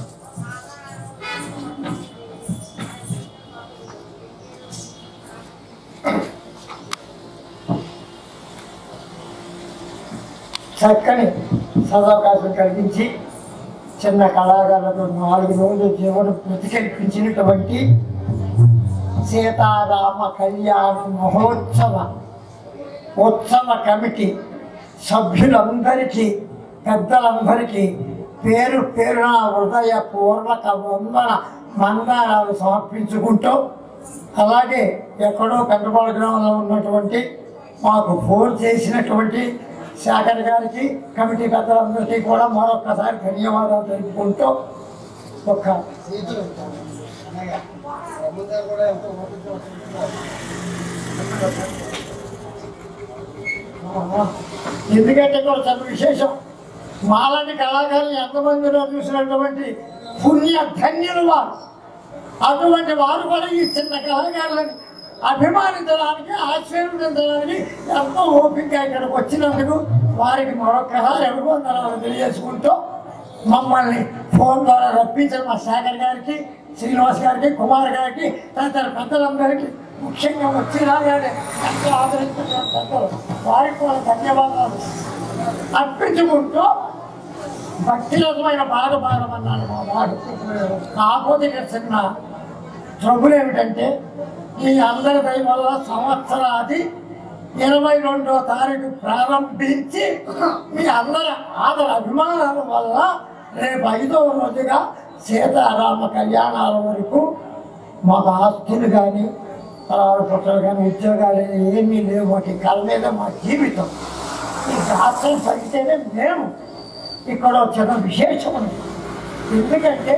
చక్కని సదవకాశం కలిగించి చిన్న కళాకారులతో నాలుగు రోజులు జీవనం ప్రతికల్పించినటువంటి సీతారామ కళ్యాణ మహోత్సవ ఉత్సవ కమిటీ సభ్యులందరికీ పెద్దలందరికీ పేరు పేరున హృదయపూర్వక వందన మందారాలు సమర్పించుకుంటూ అలాగే ఎక్కడో పెద్దపాడు గ్రామంలో ఉన్నటువంటి మాకు ఫోన్ చేసినటువంటి శాఖర్ గారికి కమిటీ పెద్దలందరికీ కూడా మరొక్కసారి ధన్యవాదాలు తెలుపుకుంటూ ఒక ఎందుకంటే కూడా చాలా విశేషం మాలాంటి కళాకారులు ఎంతమందిలో చూసినటువంటి పుణ్య ధన్యులు వారు అటువంటి వారు కూడా ఈ చిన్న కళాకారులని అభిమానించడానికి ఆశీర్వదించడానికి ఎంతో ఓపిక ఇక్కడికి వచ్చినందుకు వారికి మరొకసారి అభివందనాలు తెలియజేసుకుంటూ మమ్మల్ని ఫోన్ ద్వారా రప్పించిన మా శేఖర్ గారికి శ్రీనివాస్ గారికి కుమార్ గారికి తదితర పెద్దలందరికీ ముఖ్యంగా వచ్చి రాగానే ఎంతో ఆదరించిన పెద్దలు వారికి కూడా ధన్యవాదాలు అర్పించుకుంటూ భక్తిరసమైన బాధ పాడమన్నాడు మా వాడు కాకపోతే ఇక్కడ చిన్న ట్రబుల్ ఏమిటంటే ఈ అందరి దయ వల్ల సంవత్సరాది ఇరవై రెండో తారీఖు ప్రారంభించి మీ అందరి ఆదర అభిమానాల వల్ల రేపు ఐదవ రోజుగా సీతారామ కళ్యాణాల వరకు మాకు ఆస్తులు కానీ పుట్టలు కానీ ఉద్యోగాలు ఏమీ లేవు వాటి కలలేదే మా జీవితం ఈ శాస్త్రం చదివితేనే మేము ఇక్కడ ఒక చిన్న విశేషం ఉంది ఎందుకంటే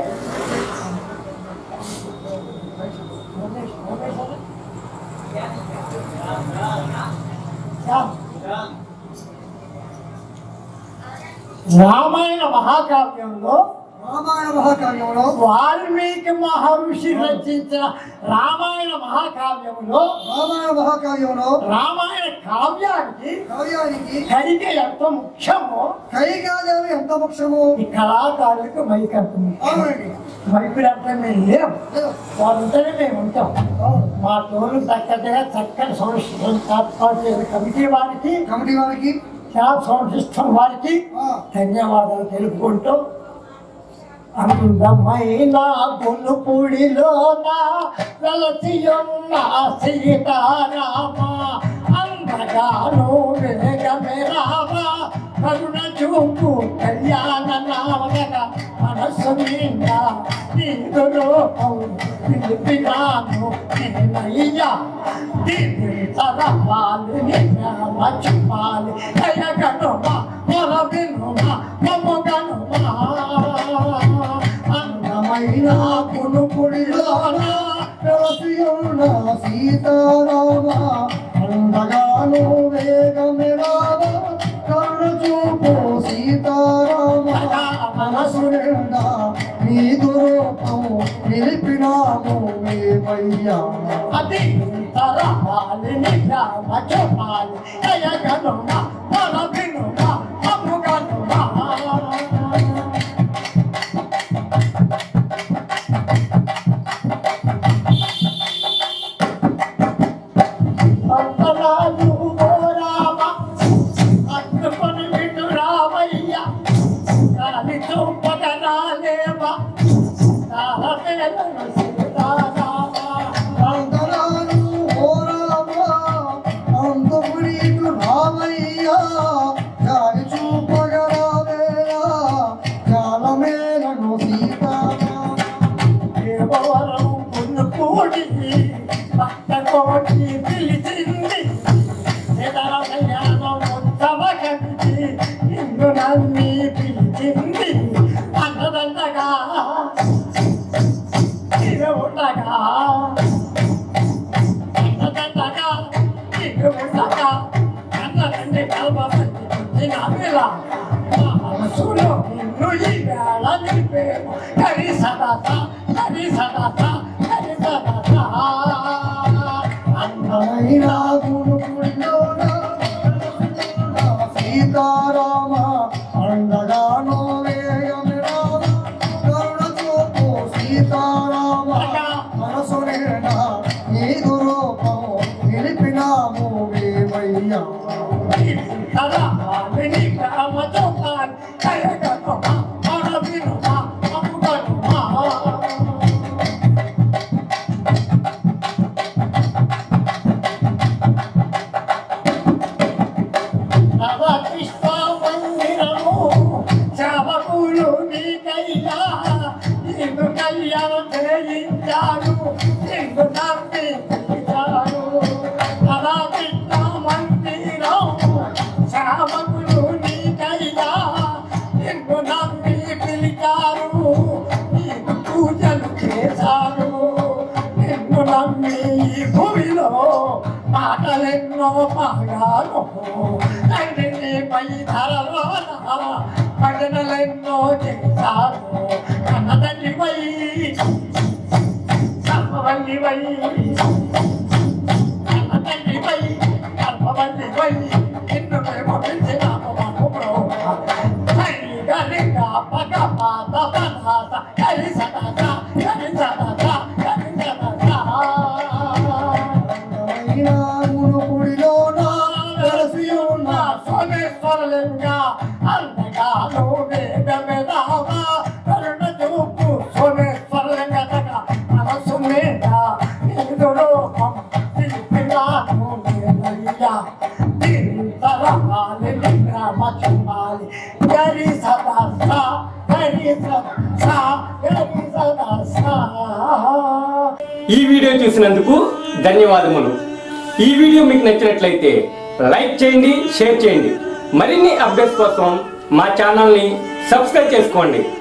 రామాయణ మహాకావ్యంలో రామాయణ మహాకావ్యంలో వాల్మీకి మహర్షి రచించిన రామాయణ మహాకావ్యంలో రామాయణ మహాకావ్యంలో రామాయణ కావ్యానికి కావ్యానికి కైక ఎంత ముఖ్యమో కైకాదేవి ఎంత ముఖ్యమో ఈ కళాకారులకు మైక్ అంత ముఖ్యం అవునండి మైకులు అంటే మేము లేవు వాళ్ళంటేనే మేము ఉంటాం మా తోలు చక్కగా చక్కని సంస్కృతం ఏర్పాటు చేసిన కమిటీ వారికి కమిటీ వారికి క్యాబ్ సౌండ్ సిస్టమ్ వారికి ఆ, ధన్యవాదాలు తెలుపుకుంటూ అందమైన పులుపుడిలోన వెలసియున్న సీతారామ అందగాను వేగమే రామ కరుణ చూపు కళ్యాణ నామక మనసు నిండా నీదు రూపం పిలిపినాను నేనయ్యా తరవాలి మర్చిపాలి దయగనుమా మొర వినుమా మమ్మగనుమా అందమైన పులుపుడిలోన రసియున్న సీతారామ అందగాను వేగమే రామ కరుణ చూపు సీతారామ మనసు నిండా నీదు రూపము నిలిపినాము మేమయ్యా అది తరవాలి నిజామ చెప్పాలి దయగనుమా మొర వినుమా మమ్మగనుమా అంతరాలు ఓ రామ అందుకొని విను రామయ్య కాలి చూపగరాలేవా తాళమేళను సీతారామ అందరాలు ఓ రామ అందమునీకు రామయ్యా గాలి చూపగరావేలా కాలమేలను సీతారామ దేవవరం పుణ్యకోటి భక్త కోటి పిలిచింది కళ్యాణం ఉత్తమ కవిటి నిన్ను నమ్మి పిలిచింది అన్నదండగా ఇది ఉండగా అన్నదండగా ఇది ఉండగా అన్నదండి కల్పమంది పుట్టిన వేళ మా మనసులో నిన్ను ఈ వేళ నిలిపేము కరి సదాత కరి సదాత కరి సదాత అందమైన గురుకుడిలోన సీతారామ అండగానో వేగమి రామ కరుణ చూపు సీతారామ మనసు నిండా నీదు రూపము నిలిపినాము మేమయ్యా కళ్యాణం చేయించాడు నిన్ను నమ్మి పిలిచాడు అలా కృష్ణ మందిరం శ్యామకులు నీకయ్యా నిన్ను నమ్మి పిలిచారు నీకు పూజలు చేశారు నిన్ను నమ్మి ఈ భూమిలో మాటలెన్నో పాగాను తండ్రిని పై ధరలో భజనలెన్నో చేశారు కన్న తండ్రిపై గర్భవల్లి వై కన్నతల్లి వై గర్భవల్లి వై నిన్ను మేము పిలిచినాము మాకు బ్రోహ హరి గరిగ పగ పాత పనాస హరి సదాస హరి సదాస హరి సదాస మునుకుడిలోన వెలసి ఉన్న సోమేశ్వరలింగ అందగాను వేదమెదావ కరుణ చూపు సోమేశ్వరలింగ తగ మనసు మీద నీదు రూపం పిలిపినాను నేనయ్యా తరహాలి గ్రామ చుమ్మాలి గరి సదా సా గరి సదా గరి సదా సా ఈ వీడియో చూసినందుకు ధన్యవాదములు ఈ వీడియో మీకు నచ్చినట్లయితే లైక్ చేయండి షేర్ చేయండి మరిన్ని అప్డేట్స్ కోసం మా ఛానల్ని సబ్స్క్రైబ్ చేసుకోండి